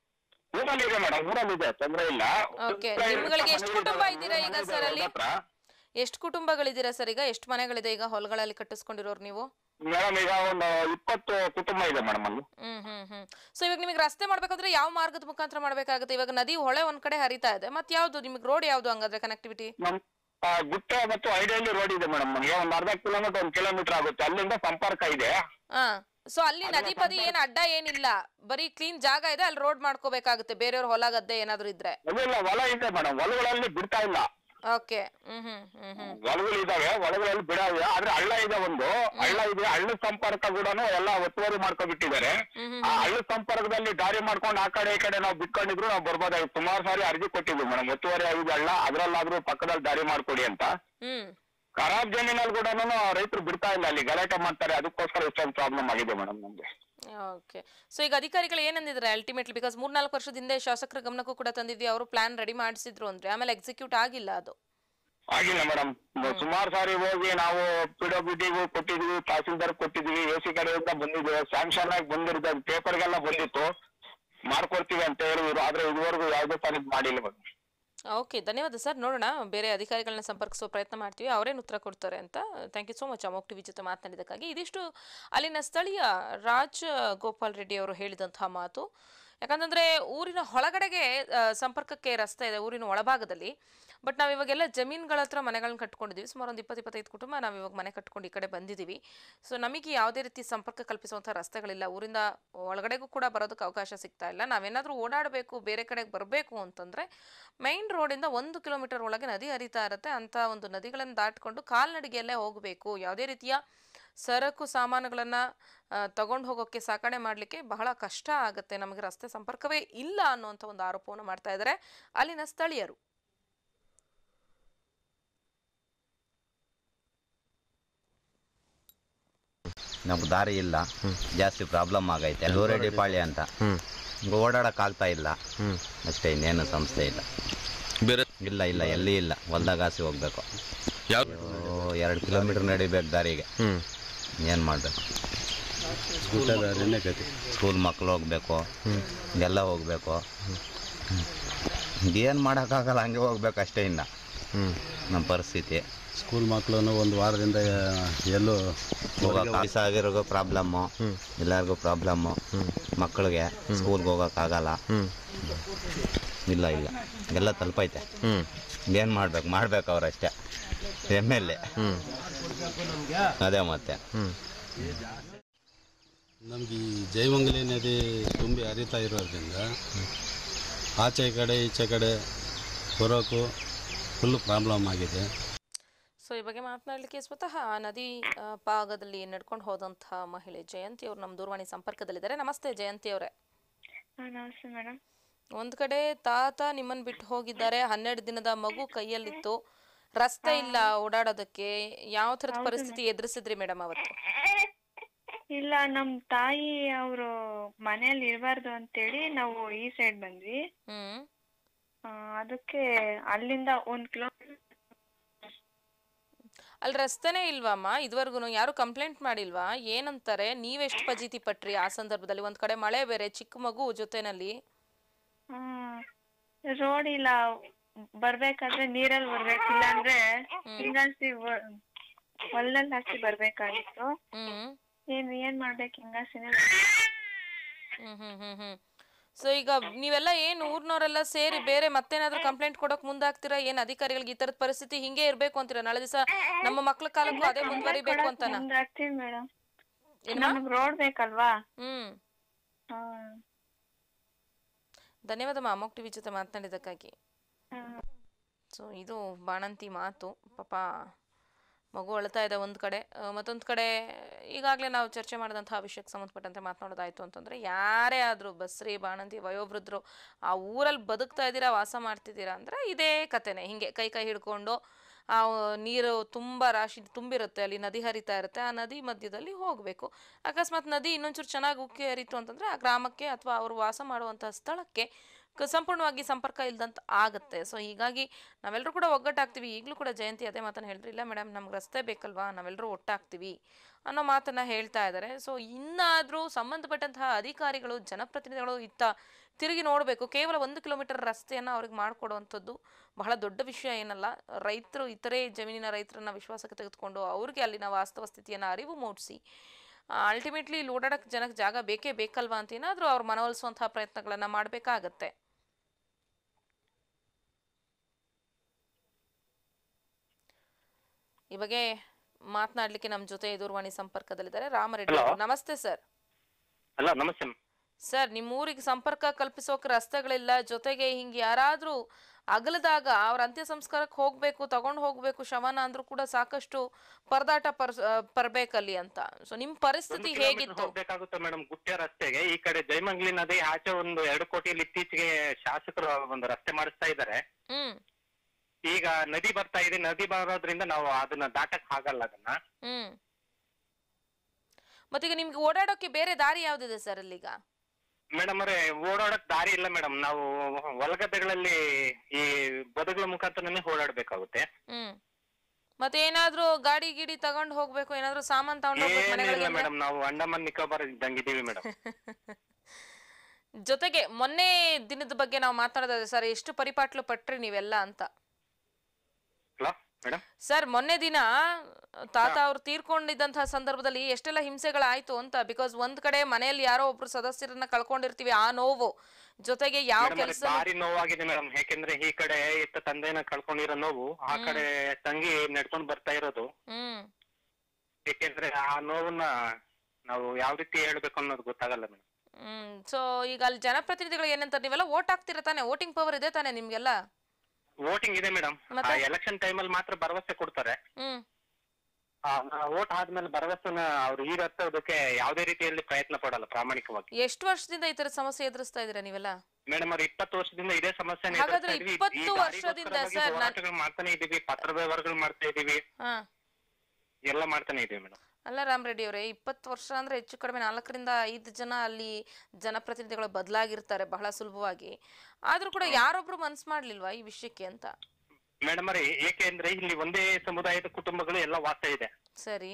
ಊರಲ್ಲಿ ಇದೆ ಮೇಡಮ್ ಊರಲ್ಲಿ ಇದೆ ತೊಂದ್ರೆ ಇಲ್ಲ
Okay. ನಿಮ್ಗಳಿಗೆ ಎಷ್ಟು ಕುಟುಂಬ ಇದ್ದೀರಾ ಈಗ ಸರ್ ಅಲ್ಲಿ?
ಹತ್ರ.
ಎಷ್ಟು ಕುಟುಂಬಗಳಿದ್ದೀರಾ ಸರ್ ಈಗ ಎಷ್ಟು ಮನೆಗಳಿದೆ ಈಗ ಹೊಲಗಳಲ್ಲಿ ಕಟ್ಟಿಸ್ಕೊಂಡಿರೋರು ನೀವು
ಮೇಡಮ್ ಈಗ ಒಂದು ಇಪ್ಪತ್ತು ಕುಟುಂಬ ಇದೆ ಮೇಡಮ್ ಅಲ್ಲಿ
ಹ್ಮ್ ಹ್ಮ್ ಹ್ಮ್ ಸೊ ಇವಾಗ ನಿಮಗೆ ರಸ್ತೆ ಮಾಡ್ಬೇಕಾದ್ರೆ ಯಾವ ಮಾರ್ಗದ ಮುಖಾಂತರ ಮಾಡ್ಬೇಕಾಗುತ್ತೆ ಇವಾಗ ನದಿ ಹೊಳೆ ಒಂದ್ ಕಡೆ ಹರಿತಾ ಇದೆ ಮತ್ತೆ ಯಾವ್ದು ನಿಮಗೆ ರೋಡ್ ಯಾವ್ದು ಹಂಗಾದ್ರೆ ಕನೆಕ್ಟಿವಿಟಿ
ನಮ್ ಆ, ಗುಟ್ಟೆ ಮತ್ತು ಐಡಿಯಲ್ಲಿ ರೋಡ್ ಇದೆ ಮೇಡಮ್ ನಮಗೆ ಒಂದು ಅರ್ಧ ಕಿಲೋಮೀಟರ್ ಒಂದು ಕಿಲೋಮೀಟರ್ ಆಗುತ್ತೆ ಅಲ್ಲಿಂದ ಸಂಪರ್ಕ ಇದೆ
ಹಾ ಸೊ ಅಲ್ಲಿ ನದಿ ಪದಿ ಏನ್ ಅಡ್ಡ ಏನಿಲ್ಲ ಬರೀ ಕ್ಲೀನ್ ಜಾಗ ಇದೆ ಅಲ್ಲಿ ರೋಡ್ ಮಾಡ್ಕೋಬೇಕಾಗುತ್ತೆ ಬೇರೆಯವ್ರ ಹೊಲ ಗದ್ದೆ ಏನಾದ್ರು ಇದ್ರೆ
ಅದಿಲ್ಲ ಹೊಲ ಇದೆ ಮೇಡಮ್ ಹೊಲಗಳಲ್ಲಿ ಬಿಡ್ತಾ ಇಲ್ಲ
ಓಕೆ ಹ್ಮ್ ಹ್ಮ್ ಹ್ಮ್ ಹ್ಮ್
ಹೊಲಗಳು ಇದಾವೆ ಹೊಲಗಳಲ್ಲಿ ಬಿಡಾವೆ ಆದ್ರೆ ಹಳ್ಳ ಇದೆ ಒಂದು ಹಳ್ಳ ಇದೆ ಹಳ್ಳ ಸಂಪರ್ಕ ಕೂಡ ಎಲ್ಲ ಒತ್ತುವರಿ ಮಾಡ್ಕೊಬಿಟ್ಟಿದ್ದಾರೆ
ಹ್ಮ್ ಹ್ಮ್
ಆ ಹಳ್ಳ ಸಂಪರ್ಕದಲ್ಲಿ ದಾರಿ ಮಾಡ್ಕೊಂಡು ಆ ಕಡೆ ಈ ಕಡೆ ನಾವು ಬಿಟ್ಕೊಂಡಿದ್ರು ನಾವು ಬರ್ಬೋದಾಗಿತ್ತು ಸುಮಾರು ಸಾರಿ ಅರ್ಜಿ ಕೊಟ್ಟಿದ್ವಿ ಮೇಡಮ್ ಒತ್ತುವರಿ ಆಗಿದೆ ಹಳ್ಳ ಅದ್ರಲ್ಲಾದ್ರೂ ಪಕ್ಕದಲ್ಲಿ ದಾರಿ ಮಾಡ್ಕೊಡಿ ಅಂತ
ಹ್ಮ್
ಖರಾಬ್ ಜಮೀನಲ್ಲಿ ಕೂಡ ರೈತರು ಬಿಡ್ತಾ ಇಲ್ಲ ಅಲ್ಲಿ ಗಲಾಟೆ ಮಾಡ್ತಾರೆ ಅದಕ್ಕೋಸ್ಕರ ಇಷ್ಟೊಂದು ಪ್ರಾಬ್ಲಮ್ ಆಗಿದೆ ಮೇಡಮ್ ನಮ್ಗೆ
ಓಕೆ ಸೊ ಈಗ ಅಧಿಕಾರಿಗಳು ಏನಂದಿದ್ದಾರೆ ಅಲ್ಟಿಮೇಟ್ಲಿ ಬಿಕಾಸ್ ಮೂರ್ನಾಲ್ಕು ವರ್ಷದ ಹಿಂದೆ ಶಾಸಕರ ಗಮನಕ್ಕೂ ಕೂಡ ತಂದಿದ್ವಿ ಅವರು ಪ್ಲಾನ್ ರೆಡಿ ಮಾಡಿಸಿದ್ರು ಅಂದ್ರೆ ಆಮೇಲೆ ಎಕ್ಸಿಕ್ಯೂಟ್ ಆಗಿಲ್ಲ ಅದು
ಆಗಿಲ್ಲ ಮೇಡಮ್ ಸುಮಾರು ಸಾರಿ ಹೋಗಿ ನಾವು ಪಿಡಬ್ಲ್ಯೂಡಿಗೂ ಕೊಟ್ಟಿದ್ವಿ ತಹಸೀಲ್ದಾರ್ ಕೊಟ್ಟಿದ್ವಿ ಎ ಸಿ ಕಡೆಯಿಂದ ಬಂದಿದ್ವಿ ಸ್ಯಾಂಕ್ಷನ್ ಆಗಿ ಬಂದಿರುತ್ತೆ ಪೇಪರ್ಗೆಲ್ಲ ಬಂದಿತ್ತು ಮಾಡ್ಕೊಡ್ತೀವಿ ಅಂತ ಹೇಳಿದ್ರು ಆದ್ರೆ ಇದುವರೆಗೂ ಯಾವುದೇ ಸಾರಿ ಮಾಡಿಲ್ಲ ಮೇಡಮ್
ಓಕೆ ಧನ್ಯವಾದ ಸರ್ ನೋಡೋಣ ಬೇರೆ ಅಧಿಕಾರಿಗಳನ್ನ ಸಂಪರ್ಕಿಸುವ ಪ್ರಯತ್ನ ಮಾಡ್ತೀವಿ ಅವರೇನು ಉತ್ತರ ಕೊಡ್ತಾರೆ ಅಂತ thank you so much Amok TV ಜೊತೆ ಮಾತನಾಡಿದ್ದಕ್ಕಾಗಿ ಇದಿಷ್ಟು ಅಲ್ಲಿನ ಸ್ಥಳೀಯ ರಾಜ್ ಗೋಪಾಲ್ ರೆಡ್ಡಿ ಅವರು ಹೇಳಿದಂತಹ ಮಾತು ಯಾಕಂತಂದ್ರೆ ಊರಿನ ಹೊಳಗಡೆಗೆ ಆ, ಸಂಪರ್ಕಕ್ಕೆ ರಸ್ತೆ ಇದೆ ಊರಿನ ಒಳಭಾಗದಲ್ಲಿ ಬಟ್ ನಾವು ಇವಾಗೆಲ್ಲ ಜಮೀನುಗಳ ಹತ್ರ ಮನೆಗಳನ್ನ ಕಟ್ಕೊಂಡಿದ್ದೀವಿ ಸುಮಾರು ಒಂದು ಇಪ್ಪತ್ತು ಇಪ್ಪತ್ತೈದು ಕುಟುಂಬ ನಾವು ಇವಾಗ ಮನೆ ಕಟ್ಕೊಂಡು ಈ ಕಡೆ ಬಂದಿದ್ದೀವಿ ಸೊ ನಮಗೆ ಯಾವುದೇ ರೀತಿ ಸಂಪರ್ಕ ಕಲ್ಪಿಸುವಂಥ ರಸ್ತೆಗಳಿಲ್ಲ ಊರಿಂದ ಒಳಗಡೆಗೂ ಕೂಡ ಬರೋದಕ್ಕೆ ಅವಕಾಶ ಸಿಗ್ತಾ ಇಲ್ಲ ನಾವೇನಾದರೂ ಓಡಾಡಬೇಕು ಬೇರೆ ಕಡೆಗೆ ಬರಬೇಕು ಅಂತಂದರೆ ಮೈನ್ ರೋಡಿಂದ ಒಂದು ಕಿಲೋಮೀಟರ್ ಒಳಗೆ ನದಿ ಹರಿತಾ ಇರುತ್ತೆ ಅಂಥ ಒಂದು ನದಿಗಳನ್ನು ದಾಟಿಕೊಂಡು ಕಾಲ್ನಡಿಗೆಯಲ್ಲೇ ಹೋಗಬೇಕು ಯಾವುದೇ ರೀತಿಯ ಸರಕು ಸಾಮಾನುಗಳನ್ನು ತಗೊಂಡು ಹೋಗೋಕ್ಕೆ ಸಾಕಣೆ ಮಾಡಲಿಕ್ಕೆ ಬಹಳ ಕಷ್ಟ ಆಗುತ್ತೆ ನಮಗೆ ರಸ್ತೆ ಸಂಪರ್ಕವೇ ಇಲ್ಲ ಅನ್ನುವಂಥ ಒಂದು ಆರೋಪವನ್ನು ಮಾಡ್ತಾ ಇದ್ದಾರೆ ಅಲ್ಲಿನ ಸ್ಥಳೀಯರು
ನಮ್ಗೆ ದಾರಿ ಇಲ್ಲ ಜಾಸ್ತಿ ಪ್ರಾಬ್ಲಮ್ ಆಗೈತೆ ಗೋರೆಡ್ಡಿಪಾಳ್ಯ ಅಂತ ಓಡಾಡಕ್ ಆಗ್ತಾ ಇಲ್ಲ ಅಷ್ಟೇ ಇನ್ನೇನು ಸಂಸ್ಥೆ ಇಲ್ಲ
ಬೇರೆ
ಇಲ್ಲ ಇಲ್ಲ ಎಲ್ಲಿ ಇಲ್ಲ ಹೊಲ್ದಾಗಾಸಿ ಹೋಗ್ಬೇಕು
ಯಾವ
ಎರಡು ಕಿಲೋಮೀಟರ್ ನಡಿಬೇಕು ದಾರಿಗೆ
ಹ್ಮ್
ಏನು ಮಾಡಬೇಕು
ಊಟದಾರಿನೇ ಗತಿ
ಸ್ಕೂಲ್ ಮಕ್ಕಳು ಹೋಗ್ಬೇಕು ಎಲ್ಲ ಹೋಗ್ಬೇಕು ಏನು ಮಾಡೋಕ್ಕಾಗಲ್ಲ ಹಂಗೆ ಹೋಗ್ಬೇಕು ಅಷ್ಟೇ ಇನ್ನು
ಹ್ಮ್
ನಮ್ಮ ಪರಿಸ್ಥಿತಿ
ಸ್ಕೂಲ್ ಮಕ್ಕಳು ಒಂದು ವಾರದಿಂದ ಎಲ್ಲೂ
ಹೋಗೋಕೆ ಆಗಿರೋಗೂ ಪ್ರಾಬ್ಲಮ್ಮು ಎಲ್ಲರಿಗೂ ಪ್ರಾಬ್ಲಮ್ಮು ಮಕ್ಕಳಿಗೆ ಸ್ಕೂಲ್ಗೆ ಹೋಗೋಕ್ಕಾಗಲ್ಲ
ಹ್ಮ್
ಇಲ್ಲ ಇಲ್ಲ ಎಲ್ಲ ತಲುಪೈತೆ
ಹ್ಮ್
ಏನು ಮಾಡ್ಬೇಕು ಮಾಡ್ಬೇಕು ಅವ್ರಷ್ಟೇ ಎಮ್ ಎಲ್ ಎ
ಹ್ಮ್
ಅದೇ ಮತ್ತೆ
ಹ್ಮ್
ನಮಗೆ ಈ ಜೈವಂಗಲಿ ನದಿ ತುಂಬಿ ಹರಿತಾ ಇರೋದ್ರಿಂದ ಆಚೆ ಕಡೆ ಈಚೆ ಕಡೆ ಬರೋಕ್ಕೂ ಫುಲ್ ಪ್ರಾಬ್ಲಮ್ ಆಗಿದೆ
ಸೊ ಈ ಬಗ್ಗೆ ಮಾತನಾಡಲಿಕ್ಕೆ ಸ್ವತಃ ಆ ನದಿ ಆ, ಭಾಗದಲ್ಲಿ ನಡ್ಕೊಂಡು ಹೋದಂತಹ ಮಹಿಳೆ ಜಯಂತಿ ಅವರು ನಮ್ಮ ದೂರವಾಣಿ ಸಂಪರ್ಕದಲ್ಲಿದ್ದಾರೆ ನಮಸ್ತೆ ಜಯಂತಿ ಅವರೇ
ಹಾಂ ನಮಸ್ತೆ ಮೇಡಮ್
ಒಂದ್ ಕಡೆ ತಾತ ನಿಮ್ಮನ್ನ ಬಿಟ್ಟು ಹೋಗಿದ್ದಾರೆ ಹನ್ನೆರಡು ದಿನದ ಮಗು ಕೈಯಲ್ಲಿತ್ತು ರಸ್ತೆ ಇಲ್ಲ ಓಡಾಡೋದಕ್ಕೆ ಯಾವ ಥರದ ಪರಿಸ್ಥಿತಿ ಎದುರಿಸಿದ್ರಿ ಮೇಡಮ್ ಅವತ್ತು
ಇಲ್ಲ ನಮ್ಮ ತಾಯಿ ಅವರು ಮನೇಲಿ ಇರಬಾರ್ದು ಅಂತೇಳಿ ನಾವು ಈ ಸೈಡ್ ಬಂದ್ವಿ
ಹ್ಮ್
ಆ, ಅದಕ್ಕೆ ಅಲ್ಲಿಂದ ಒಂದು ಕಿಲೋಮೀಟರ್
ಅಲ್ಲಿ ರಸ್ತೆನೇ ಇಲ್ವಮ್ಮ ಇದುವರೆಗೂ ಯಾರು ಕಂಪ್ಲೇಂಟ್ ಮಾಡಿಲ್ವಾ ಏನಂತಾರೆ ನೀವೆಷ್ಟು ಫಜೀತಿ ಪಟ್ರಿ ಆ ಸಂದರ್ಭದಲ್ಲಿ ಒಂದ್ ಕಡೆ ಮಳೆ ಬೇರೆ ಚಿಕ್ಕ ಮಗು ಜೊತೆನಲ್ಲಿ
ರೋಡ್ ಇಲ್ಲ ಬರ್ಬೇಕಾದ್ರೆ ನೀರಲ್ಲಿ ಬರ್ಬೇಕು ಇಲ್ಲಾಂದ್ರೆ ಹಿಂಗಾಸಿ ಹೊಲದಲ್ಲಿ ಹಾಕಿ ಬರ್ಬೇಕಾಗಿತ್ತು
ಹ್ಮ್
ಏನ್ ಏನ್ ಮಾಡ್ಬೇಕು ಹಿಂಗಾಸಿನೇ
ಹ್ಮ್ ಹ್ಮ್ ಹ್ಮ್ ಹ್ಮ್ ಸೊ ಈಗ ನೀವೆಲ್ಲ ಏನ್ ಊರ್ನವರೆಲ್ಲ ಸೇರಿ ಬೇರೆ ಮತ್ತೇನಾದ್ರೂ ಕಂಪ್ಲೇಂಟ್ ಕೊಡಕ್ ಮುಂದಾಗ್ತೀರಾ ಏನ್ ಅಧಿಕಾರಿಗಳಿಗೆ ಈ ತರದ ಪರಿಸ್ಥಿತಿ ಹಿಂಗೆ ಇರ್ಬೇಕು ಅಂತೀರಾ ನಾಳೆ ದಿವಸ ನಮ್ಮ ಮಕ್ಳ ಕಾಲಕ್ಕೂ ಅದೇ ಮುಂದುವರಿಬೇಕು ಅಂತನ
ಮುಂದಾಗ್ತೀವಿ ಮೇಡಮ್
ಏನಮ್ಮ
ನಮಗ್ ರೋಡ್ ಬೇಕಲ್ವಾ
ಹ್ಮ್
ಹಾ
ಧನ್ಯವಾದಮ್ಮ ಅಮೋಕ್ ಟಿವಿ ಜೊತೆ ಮಾತನಾಡಿದ್ದಕ್ಕಾಗಿ
ಹಾ.
ಸೊ ಇದು ಬಾಣಂತಿ ಮಾತು ಪಾಪ ಮಗು ಅಳ್ತಾ ಇದೆ ಒಂದು ಕಡೆ ಮತ್ತೊಂದು ಕಡೆ ಈಗಾಗಲೇ ನಾವು ಚರ್ಚೆ ಮಾಡಿದಂತಹ ವಿಷಯಕ್ಕೆ ಸಂಬಂಧಪಟ್ಟಂತೆ ಮಾತನಾಡೋದಾಯ್ತು ಅಂತಂದರೆ ಯಾರೇ ಆದರೂ ಬಸ್ರಿ ಬಾಣಂತಿ ವಯೋವೃದ್ಧರು ಆ ಊರಲ್ಲಿ ಬದುಕ್ತಾ ಇದ್ದೀರಾ ವಾಸ ಮಾಡ್ತಿದ್ದೀರಾ ಅಂದರೆ ಇದೇ ಕತೆನೆ ಹಿಂಗೆ ಕೈ ಕೈ ಹಿಡ್ಕೊಂಡು ಆ ನೀರು ತುಂಬ ರಾಶಿ ತುಂಬಿರುತ್ತೆ ಅಲ್ಲಿ ನದಿ ಹರಿತಾ ಇರುತ್ತೆ ಆ ನದಿ ಮಧ್ಯದಲ್ಲಿ ಹೋಗಬೇಕು ಅಕಸ್ಮಾತ್ ನದಿ ಇನ್ನೊಂಚೂರು ಚೆನ್ನಾಗಿ ಉಕ್ಕಿ ಹರಿತು ಅಂತಂದರೆ ಆ ಗ್ರಾಮಕ್ಕೆ ಅಥವಾ ಅವರು ವಾಸ ಮಾಡುವಂತಹ ಸ್ಥಳಕ್ಕೆ ಕ- ಸಂಪೂರ್ಣವಾಗಿ ಸಂಪರ್ಕ ಇಲ್ದಂತ ಆಗುತ್ತೆ ಸೊ ಹೀಗಾಗಿ ನಾವೆಲ್ಲರೂ ಕೂಡ ಒಗ್ಗಟ್ಟಾಗ್ತೀವಿ ಈಗಲೂ ಕೂಡ ಜಯಂತಿ ಅದೇ ಮಾತನ್ನು ಹೇಳಿದ್ರು ಇಲ್ಲ ಮೇಡಮ್ ನಮ್ಗೆ ರಸ್ತೆ ಬೇಕಲ್ವಾ ನಾವೆಲ್ಲರೂ ಒಟ್ಟಾಗ್ತೀವಿ ಅನ್ನೋ ಮಾತನ್ನ ಹೇಳ್ತಾ ಇದ್ದಾರೆ ಸೊ ಇನ್ನಾದರೂ ಸಂಬಂಧಪಟ್ಟಂತಹ ಅಧಿಕಾರಿಗಳು ಜನಪ್ರತಿನಿಧಿಗಳು ಇತ್ತ ತಿರುಗಿ ನೋಡಬೇಕು ಕೇವಲ ಒಂದು ಕಿಲೋಮೀಟರ್ ರಸ್ತೆಯನ್ನು ಅವ್ರಿಗೆ ಮಾಡಿಕೊಡುವಂಥದ್ದು ಬಹಳ ದೊಡ್ಡ ವಿಷಯ ಏನಲ್ಲ ರೈತರು ಇತರೆ ಜಮೀನಿನ ರೈತರನ್ನ ವಿಶ್ವಾಸಕ್ಕೆ ತೆಗೆದುಕೊಂಡು ಅವ್ರಿಗೆ ಅಲ್ಲಿನ ವಾಸ್ತವ ಸ್ಥಿತಿಯನ್ನು ಅರಿವು ಮೂಡಿಸಿ ಅಲ್ಟಿಮೇಟ್ಲಿ ಇಲ್ಲಿ ಓಡಾಡಕ್ಕೆ ಜನಕ್ಕೆ ಜಾಗ ಬೇಕೇ ಬೇಕಲ್ವಾ ಅಂತ ಏನಾದರೂ ಅವ್ರು ಮನವೊಲಿಸುವಂತಹ ಪ್ರಯತ್ನಗಳನ್ನು ಮಾಡಬೇಕಾಗತ್ತೆ ಈ ಬಗ್ಗೆ ಮಾತನಾಡ್ಲಿಕ್ಕೆ ನಮ್ಮ ಜೊತೆ ದೂರವಾಣಿ ಸಂಪರ್ಕದಲ್ಲಿದ್ದಾರೆ ರಾಮರೆಡ್ಡಿ
Hello.
ಅವರು. ನಮಸ್ತೆ ಸರ್
ಅಲ್ಲ ನಮಸ್ತೆ
ಸರ್ ನಿಮ್ಮ ಊರಿಗೆ ಸಂಪರ್ಕ ಕಲ್ಪಿಸೋಕೆ ರಸ್ತೆಗಳಿಲ್ಲ ಜೊತೆಗೆ ಹಿಂಗೆ ಯಾರಾದರೂ ಅಗಲದಾಗ ಅವ್ರ ಅಂತ್ಯ ಸಂಸ್ಕಾರಕ್ಕೆ ಹೋಗ್ಬೇಕು ತಗೊಂಡು ಹೋಗ್ಬೇಕು ಶವನ ಅಂದ್ರೂ ಕೂಡ ಸಾಕಷ್ಟು ಪರದಾಟ ಪರ್ ಪರ್ಬೇಕಲ್ಲಿ ಅಂತ ಸೊ ನಿಮ್ಮ ಪರಿಸ್ಥಿತಿ ಹೇಗಿತ್ತು
ಹೋಗ್ಬೇಕಾಗುತ್ತೆ ಮೇಡಮ್ ಗುಟ್ಟೆ ರಸ್ತೆಗೆ ಈ ಕಡೆ ಜಯಮಂಗ್ಲಿ ನದಿ ಆಚೆ ಒಂದು ಎರಡು ಕೋಟಿಯಲ್ಲಿ ಇತ್ತೀಚೆಗೆ ಶಾಸಕರು ಒಂದು ರಸ್ತೆ ಮಾಡಿಸ್ತಾ ಇದ್ದಾರೆ
ಹ್ಮ್
ಈಗ ನದಿ ಬರ್ತಾ ಇದೆ ನದಿ ಬರೋದ್ರಿಂದ ನಾವು ಅದನ್ನ ದಾಟಕ್ ಆಗಲ್ಲ ಅದನ್ನ
ಹ್ಮ್ ಮತ್ತೀಗ ನಿಮ್ಗೆ ಓಡಾಡೋಕೆ ಬೇರೆ ದಾರಿ ಯಾವ್ದಿದೆ ಸರ್ ಅಲ್ಲೀಗ
ಮೇಡಮ್ ಅವರೇ ಓಡಾಡಕ್ ದಾರಿ ಇಲ್ಲ ಮೇಡಮ್ ನಾವು ಹೊಲಗದ್ದೆಗಳಲ್ಲಿ ಈ ಬದುಗಳ ಮುಖಾಂತರನೇ ಓಡಾಡ್ಬೇಕಾಗುತ್ತೆ
ಹ್ಮ್ ಮತ್ತೆ ಏನಾದ್ರೂ ಗಾಡಿ ಗಿಡಿ ತಗೊಂಡ್ ಹೋಗ್ಬೇಕು ಏನಾದ್ರೂ ಸಾಮಾನ್ ತಗೊಂಡ್ ಹೋಗ್ಬೇಕು
ಏನಿಲ್ಲ
ಮನೆಗಳಿಗೆ
ಮೇಡಮ್ ನಾವು ಅಂಡಮಾನ್ ನಿಕೋಬಾರ್ ಇದ್ದಂಗಿದ್ದೀವಿ ಮೇಡಮ್
ಜೊತೆಗೆ ಮೊನ್ನೆ ದಿನದ ಬಗ್ಗೆ ನಾವು ಮಾತಾಡೋದಾದ್ರೆ ಸರ್ ಎಷ್ಟು ಪರಿಪಾಟ್ಲು ಪಟ್ರಿ ನೀವೆಲ್ಲ ಅಂತ
ಹಲೋ ಮೇಡಮ್
ಸರ್ ಮೊನ್ನೆ ದಿನ ತಾತ ಅವ್ರು ತೀರ್ಕೊಂಡಿದ್ದಂತಹ ಸಂದರ್ಭದಲ್ಲಿ ಎಷ್ಟೆಲ್ಲ ಹಿಂಸೆಗಳಾಯ್ತು ಅಂತ ಬಿಕಾಸ್ ಒಂದ್ ಕಡೆ ಮನೆಯಲ್ಲಿ ಯಾರೋ ಒಬ್ರು ಸದಸ್ಯರನ್ನ ಕಳ್ಕೊಂಡಿರ್ತೀವಿ ಆ ನೋವು ಜೊತೆಗೆ ಯಾವ ಕೆಲಸ
ಭಾರಿ ನೋವಾಗಿದೆ ಮೇಡಮ್ ಯಾಕೆಂದ್ರೆ ಈ ಕಡೆ ಇತ್ತ ತಂದೆನ ಕಳ್ಕೊಂಡಿರೋ ನೋವು ಆ ಕಡೆ ತಂಗಿ ನಡ್ಕೊಂಡ್ ಬರ್ತಾ ಇರೋದು
ಹ್ಮ್
ಯಾಕೆಂದ್ರೆ ಆ ನೋವನ್ನ ನಾವು ಯಾವ ರೀತಿ ಹೇಳ್ಬೇಕು ಅನ್ನೋದು ಗೊತ್ತಾಗಲ್ಲ ಮೇಡಮ್
ಹ್ಮ್ ಸೊ ಈಗ ಅಲ್ಲಿ ಜನಪ್ರತಿನಿಧಿಗಳು ಏನಂತಾರೆ ನೀವೆಲ್ಲ ಓಟ್ ಹಾಕ್ತಿರ ತಾನೆ ವೋಟಿಂಗ್ ಪವರ್ ಇದೆ ತಾನೆ ನಿಮ್ಗೆಲ್ಲ
ವೋಟಿಂಗ್ ಇದೆ ಮೇಡಮ್
ಮತ್ತೆ?
ಎಲೆಕ್ಷನ್ ಟೈಮಲ್ಲಿ ಮಾತ್ರ ಭರವಸೆ ಕೊಡ್ತಾರೆ
ಹ್ಮ್
ವೋಟ್ ಆದ್ಮೇಲೆ ಭರವಸೆನ ಅವ್ರು ಈಡೇರಿಸೋದಕ್ಕೆ ಯಾವುದೇ ರೀತಿಯಲ್ಲಿ ಪ್ರಯತ್ನ ಪಡಲ್ಲ ಪ್ರಾಮಾಣಿಕವಾಗಿ
ಎಷ್ಟು ವರ್ಷದಿಂದ ಈ ತರ ಸಮಸ್ಯೆ ಎದುರಿಸ್ತಾ ಇದೀರಾ ನೀವೆಲ್ಲ
ಮೇಡಮ್ ಅವ್ರು ಇಪ್ಪತ್ತು ವರ್ಷದಿಂದ ಇದೇ ಸಮಸ್ಯೆ
ಹಾಗಾದ್ರೆ ಇಪ್ಪತ್ತು ವರ್ಷದಿಂದ ಸರ್ ನಾನ್-
ಹೋರಾಟಗಳು ಮಾಡ್ತಾನೆ ಇದೀವಿ ಪತ್ರ ವ್ಯವಹಾರಗಳು ಮಾಡ್ತಾ ಇದೀವಿ
ಹಾ
ಎಲ್ಲ ಮಾಡ್ತಾನೆ ಇದೀವಿ ಮೇಡಮ್
ಅಲ್ಲ ರಾಮ್ ರೆಡ್ಡಿ ಅವರೇ ಇಪ್ಪತ್ತು ವರ್ಷ ಅಂದ್ರೆ ಹೆಚ್ಚು ಕಡಿಮೆ ನಾಲ್ಕರಿಂದ ಐದು ಜನ ಅಲ್ಲಿ ಜನಪ್ರತಿನಿಧಿಗಳು ಬದಲಾಗಿರ್ತಾರೆ ಬಹಳ ಸುಲಭವಾಗಿ ಆದ್ರೂ ಕೂಡ ಯಾರೊಬ್ರು ಮನ್ಸ್ ಮಾಡ್ಲಿಲ್ವಾ ಈ ವಿಷಯಕ್ಕೆ ಅಂತ
ಮೇಡಮ್ ಅವರೇ ಏಕೆಂದ್ರೆ ಇಲ್ಲಿ ಒಂದೇ ಸಮುದಾಯದ ಕುಟುಂಬಗಳು ಎಲ್ಲ ವಾಸ ಇದೆ
ಸರಿ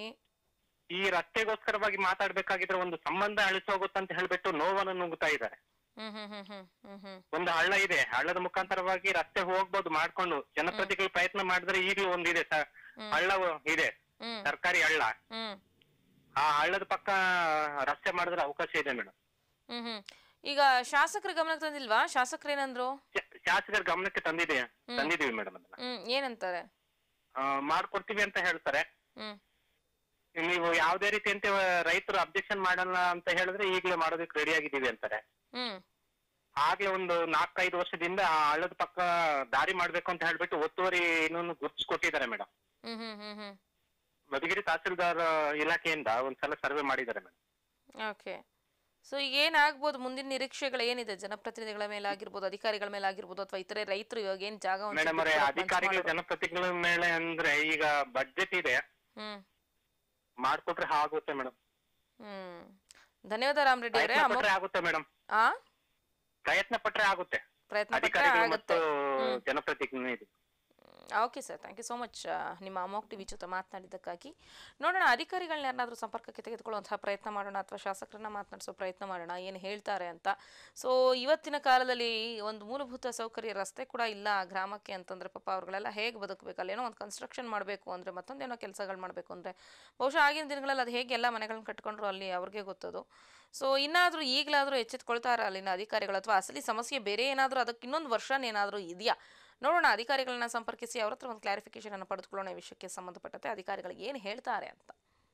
ಈ ರಸ್ತೆಗೋಸ್ಕರವಾಗಿ ಮಾತಾಡ್ಬೇಕಾಗಿದ್ರೆ ಒಂದು ಸಂಬಂಧ ಅಳಿಸೋಗುತ್ತಂತ ಹೇಳ್ಬಿಟ್ಟು ನೋವನ್ನು ನುಂಗುತ್ತಾ ಇದ್ದಾರೆ
ಹ್ಮ್ ಹ್ಮ್ ಹ್ಮ್ ಹ್ಮ್ ಹ್ಮ್ ಹ್ಮ್
ಒಂದು ಹಳ್ಳ ಇದೆ ಹಳ್ಳದ ಮುಖಾಂತರವಾಗಿ ರಸ್ತೆ ಹೋಗ್ಬೋದು ಮಾಡ್ಕೊಂಡು ಜನಪ್ರತಿಗಳು ಪ್ರಯತ್ನ ಮಾಡಿದ್ರೆ ಈಗಲೂ ಒಂದಿದೆ ಸ- ಹಳ್ಳ ಇದೆ
ಹ್ಮ್
ಸರ್ಕಾರಿ ಹಳ್ಳ
ಹ್ಮ್
ಆ ಹಳ್ಳದ ಪಕ್ಕ ರಸ್ತೆ ಮಾಡಿದ್ರೆ ಅವಕಾಶ ಇದೆ ಮೇಡಮ್
ಹ್ಮ್ ಹ್ಮ್ ಈಗ ಶಾಸಕರ ಗಮನಕ್ಕೆ ತಂದಿಲ್ವಾ ಶಾಸಕರು ಏನಂದ್ರು
ಶಾಸಕರ ಗಮನಕ್ಕೆ ತಂದಿದೆ ತಂದಿದೀವಿ ಮೇಡಮ್ ಅದನ್ನ
ಹ್ಮ್ ಏನಂತಾರೆ
ಆ, ಮಾಡ್ಕೊಡ್ತೀವಿ ಅಂತ ಹೇಳ್ತಾರೆ
ಹ್ಮ್
ನೀವು ಯಾವ್ದೇ ರೀತಿ ಅಂತ ರೈತರು ಅಬ್ಜೆಕ್ಷನ್ ಮಾಡಲ್ಲ ಅಂತ ಹೇಳಿದ್ರೆ ಈಗಲೇ ಮಾಡೋದಕ್ಕೆ ರೆಡಿ ಆಗಿದ್ದೀವಿ ಅಂತಾರೆ
ಹ್ಮ್
ಆಗ್ಲೇ ಒಂದು ನಾಲ್ಕೈದು ವರ್ಷದಿಂದ ಆ ಹಳ್ಳದ ಪಕ್ಕ ದಾರಿ ಮಾಡ್ಬೇಕು ಅಂತ ಹೇಳ್ಬಿಟ್ಟು ಒತ್ತುವರಿ ಇನ್ನೊಂದು ಗುರ್ತಿಸ್ಕೊಟ್ಟಿದ್ದಾರೆ ಮೇಡಮ್
ಹ್ಮ್ ಹ್ಮ್ ಹ್ಮ್ ಹ್ಮ್
ಮಧುಗಿರಿ ತಹಸೀಲ್ದಾರ್ ಇಲಾಖೆಯಿಂದ ಒಂದ್ಸಲ ಸರ್ವೆ ಮಾಡಿದ್ದಾರೆ ಮೇಡಮ್
ಓಕೆ ಸೊ ಈಗ ಏನಾಗ್ಬೋದು ಮುಂದಿನ ನಿರೀಕ್ಷೆಗಳು ಏನಿದೆ ಜನಪ್ರತಿನಿಧಿಗಳ ಮೇಲೆ ಆಗಿರ್ಬೋದು ಅಧಿಕಾರಿಗಳ ಮೇಲೆ ಆಗಿರ್ಬೋದು ಅಥವಾ ಇತರೆ ರೈತರು ಇವಾಗ ಏನ್ ಜಾಗ ಒಂದ್
ಮೇಡಮ್ ಅವರೇ
ಸಿಕ್ಕಿತ್ತು, ಅದನ್ನ
ಅಧಿಕಾರಿಗಳ
ಹಂಚ್ಮಾಡೋದು.
ಜನಪ್ರತಿನಿಧಿಗಳ ಮೇಲೆ ಅಂದ್ರೆ ಈಗ ಬಡ್ಜೆಟ್ ಇದೆ
ಹ್ಮ್
ಮಾಡ್ಕೊಟ್ರೆ ಆಗುತ್ತೆ ಮೇಡಮ್
ಹ್ಮ್ ಧನ್ಯವಾದ ರಾಮ್ ರೆಡ್ಡಿ ಅವರೇ
ಪ್ರಯತ್ನ
ಅಮೌಂಟ್
ಪಟ್ರೆ ಆಗುತ್ತೆ ಮೇಡಮ್
ಆ
ಪ್ರಯತ್ನ ಪಟ್ರೆ ಆಗುತ್ತೆ
ಪ್ರಯತ್ನ ಪಟ್ರೆ
ಅಧಿಕಾರಿಗಳು
ಆಗುತ್ತೆ
ಮತ್ತು ಜನಪ್ರತಿನಿಧಿ
okay sir thank you so much ನಿಮ್ಮ ಅಮೋಕ್ ಟಿವಿ ಜೊತೆ ಮಾತನಾಡಿದ್ದಕ್ಕಾಗಿ ನೋಡೋಣ ಅಧಿಕಾರಿಗಳನ್ನ ಯಾರನ್ನಾದ್ರೂ ಸಂಪರ್ಕಕ್ಕೆ ತೆಗೆದುಕೊಳ್ಳುವಂತಹ ಪ್ರಯತ್ನ ಮಾಡೋಣ ಅಥವಾ ಶಾಸಕರನ್ನ ಮಾತನಾಡಿಸೋ ಪ್ರಯತ್ನ ಮಾಡೋಣ ಏನು ಹೇಳ್ತಾರೆ ಅಂತ ಸೊ ಇವತ್ತಿನ ಕಾಲದಲ್ಲಿ ಒಂದು ಮೂಲಭೂತ ಸೌಕರ್ಯ ರಸ್ತೆ ಕೂಡ ಇಲ್ಲ ಆ ಗ್ರಾಮಕ್ಕೆ ಅಂತಂದ್ರೆ ಪಾಪ ಅವ್ರುಗಳೆಲ್ಲ ಹೇಗೆ ಬದುಕಬೇಕು ಅಲ್ಲೇನೋ ಒಂದು ಕನ್ಸ್ಟ್ರಕ್ಷನ್ ಮಾಡಬೇಕು ಅಂದರೆ ಮತ್ತೊಂದೇನೋ ಕೆಲಸಗಳು ಮಾಡಬೇಕು ಅಂದರೆ ಬಹುಶಃ ಆಗಿನ ದಿನಗಳಲ್ಲಿ ಅದು ಹೇಗೆ ಎಲ್ಲ ಮನೆಗಳನ್ನ ಕಟ್ಕೊಂಡ್ರು ಅಲ್ಲಿ ಅವ್ರಿಗೆ ಗೊತ್ತದು ಸೊ ಇನ್ನಾದರೂ ಈಗಲಾದರೂ ಎಚ್ಚೆತ್ಕೊಳ್ತಾರ ಅಲ್ಲಿನ ಅಧಿಕಾರಿಗಳು ಅಥವಾ ಅಸಲಿ ಸಮಸ್ಯೆ ಬೇರೆ ಏನಾದರೂ ಅದಕ್ಕೆ ಇನ್ನೊಂದು ವರ್ಷನ್ ಏನಾದರೂ ಇದೆಯಾ ನೋಡೋಣ ಅಧಿಕಾರಿಗಳನ್ನ ಸಂಪರ್ಕಿಸಿ ಅವ್ರ ಹತ್ರ ಒಂದು ಕ್ಲಾರಿಫಿಕೇಶನ್ ಅನ್ನು ಪಡೆದುಕೊಳ್ಳೋಣ ಈ ವಿಷಯಕ್ಕೆ ಸಂಬಂಧಪಟ್ಟಂತೆ ಅಧಿಕಾರಿಗಳು ಏನು ಹೇಳ್ತಾರೆ ಅಂತ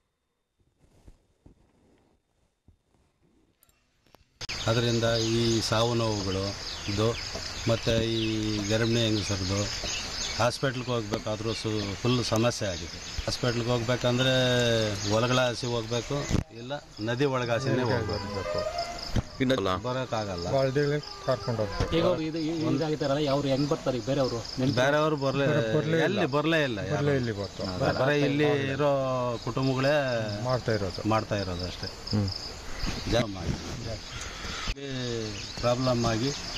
ಅದರಿಂದ ಈ ಸಾವು ನೋವುಗಳು ಇದು ಮತ್ತು ಈ ಗರ್ಭಿಣಿ ಹೆಂಗಸರದು ಹಾಸ್ಪಿಟ್ಲ್ಗೆ ಹೋಗ್ಬೇಕಾದ್ರೂ ಸು ಫುಲ್ ಸಮಸ್ಯೆ ಆಗಿದೆ ಹಾಸ್ಪಿಟ್ಲ್ಗೆ ಹೋಗ್ಬೇಕಂದ್ರೆ ಹೊಲಗಳ ಹಸಿ ಹೋಗ್ಬೇಕು ಇಲ್ಲ ನದಿ ಒಳಗಾಸಿನೇ ಹೋಗ್ಬೇಕು
ಇನ್ನಲ್ಲ
ಬರೋಕ್ಕಾಗಲ್ಲ
ಬಾಳ್ದಿಗೆ ಕರ್ಕೊಂಡು ಹೋಗ್ಬೇಕು
ಈಗ ಅವ್ರು ಇದು ಇದು ಇದಾಗಿದ್ದಾರಲ್ಲ ಅವ್ರು ಹೆಂಗ್ ಬರ್ತಾರೆ ಈಗ ಬೇರೆಯವರು
ಬೇರೆಯವರು ಬರಲೇ ಎಲ್ಲಿ ಬರಲೇ ಇಲ್ಲ ಯಾರು.
ಇಲ್ಲೇ ಇಲ್ಲಿ ಬರ್ತು
ಬರೀ ಇಲ್ಲಿ ಇರೋ ಕುಟುಂಬಗಳೇ
ಮಾಡ್ತಾ ಇರೋದು
ಮಾಡ್ತಾ ಇರೋದು ಅಷ್ಟೇ ಜಾಮ್ ಆಗಿ ಪ್ರಾಬ್ಲಮ್ ಆಗಿ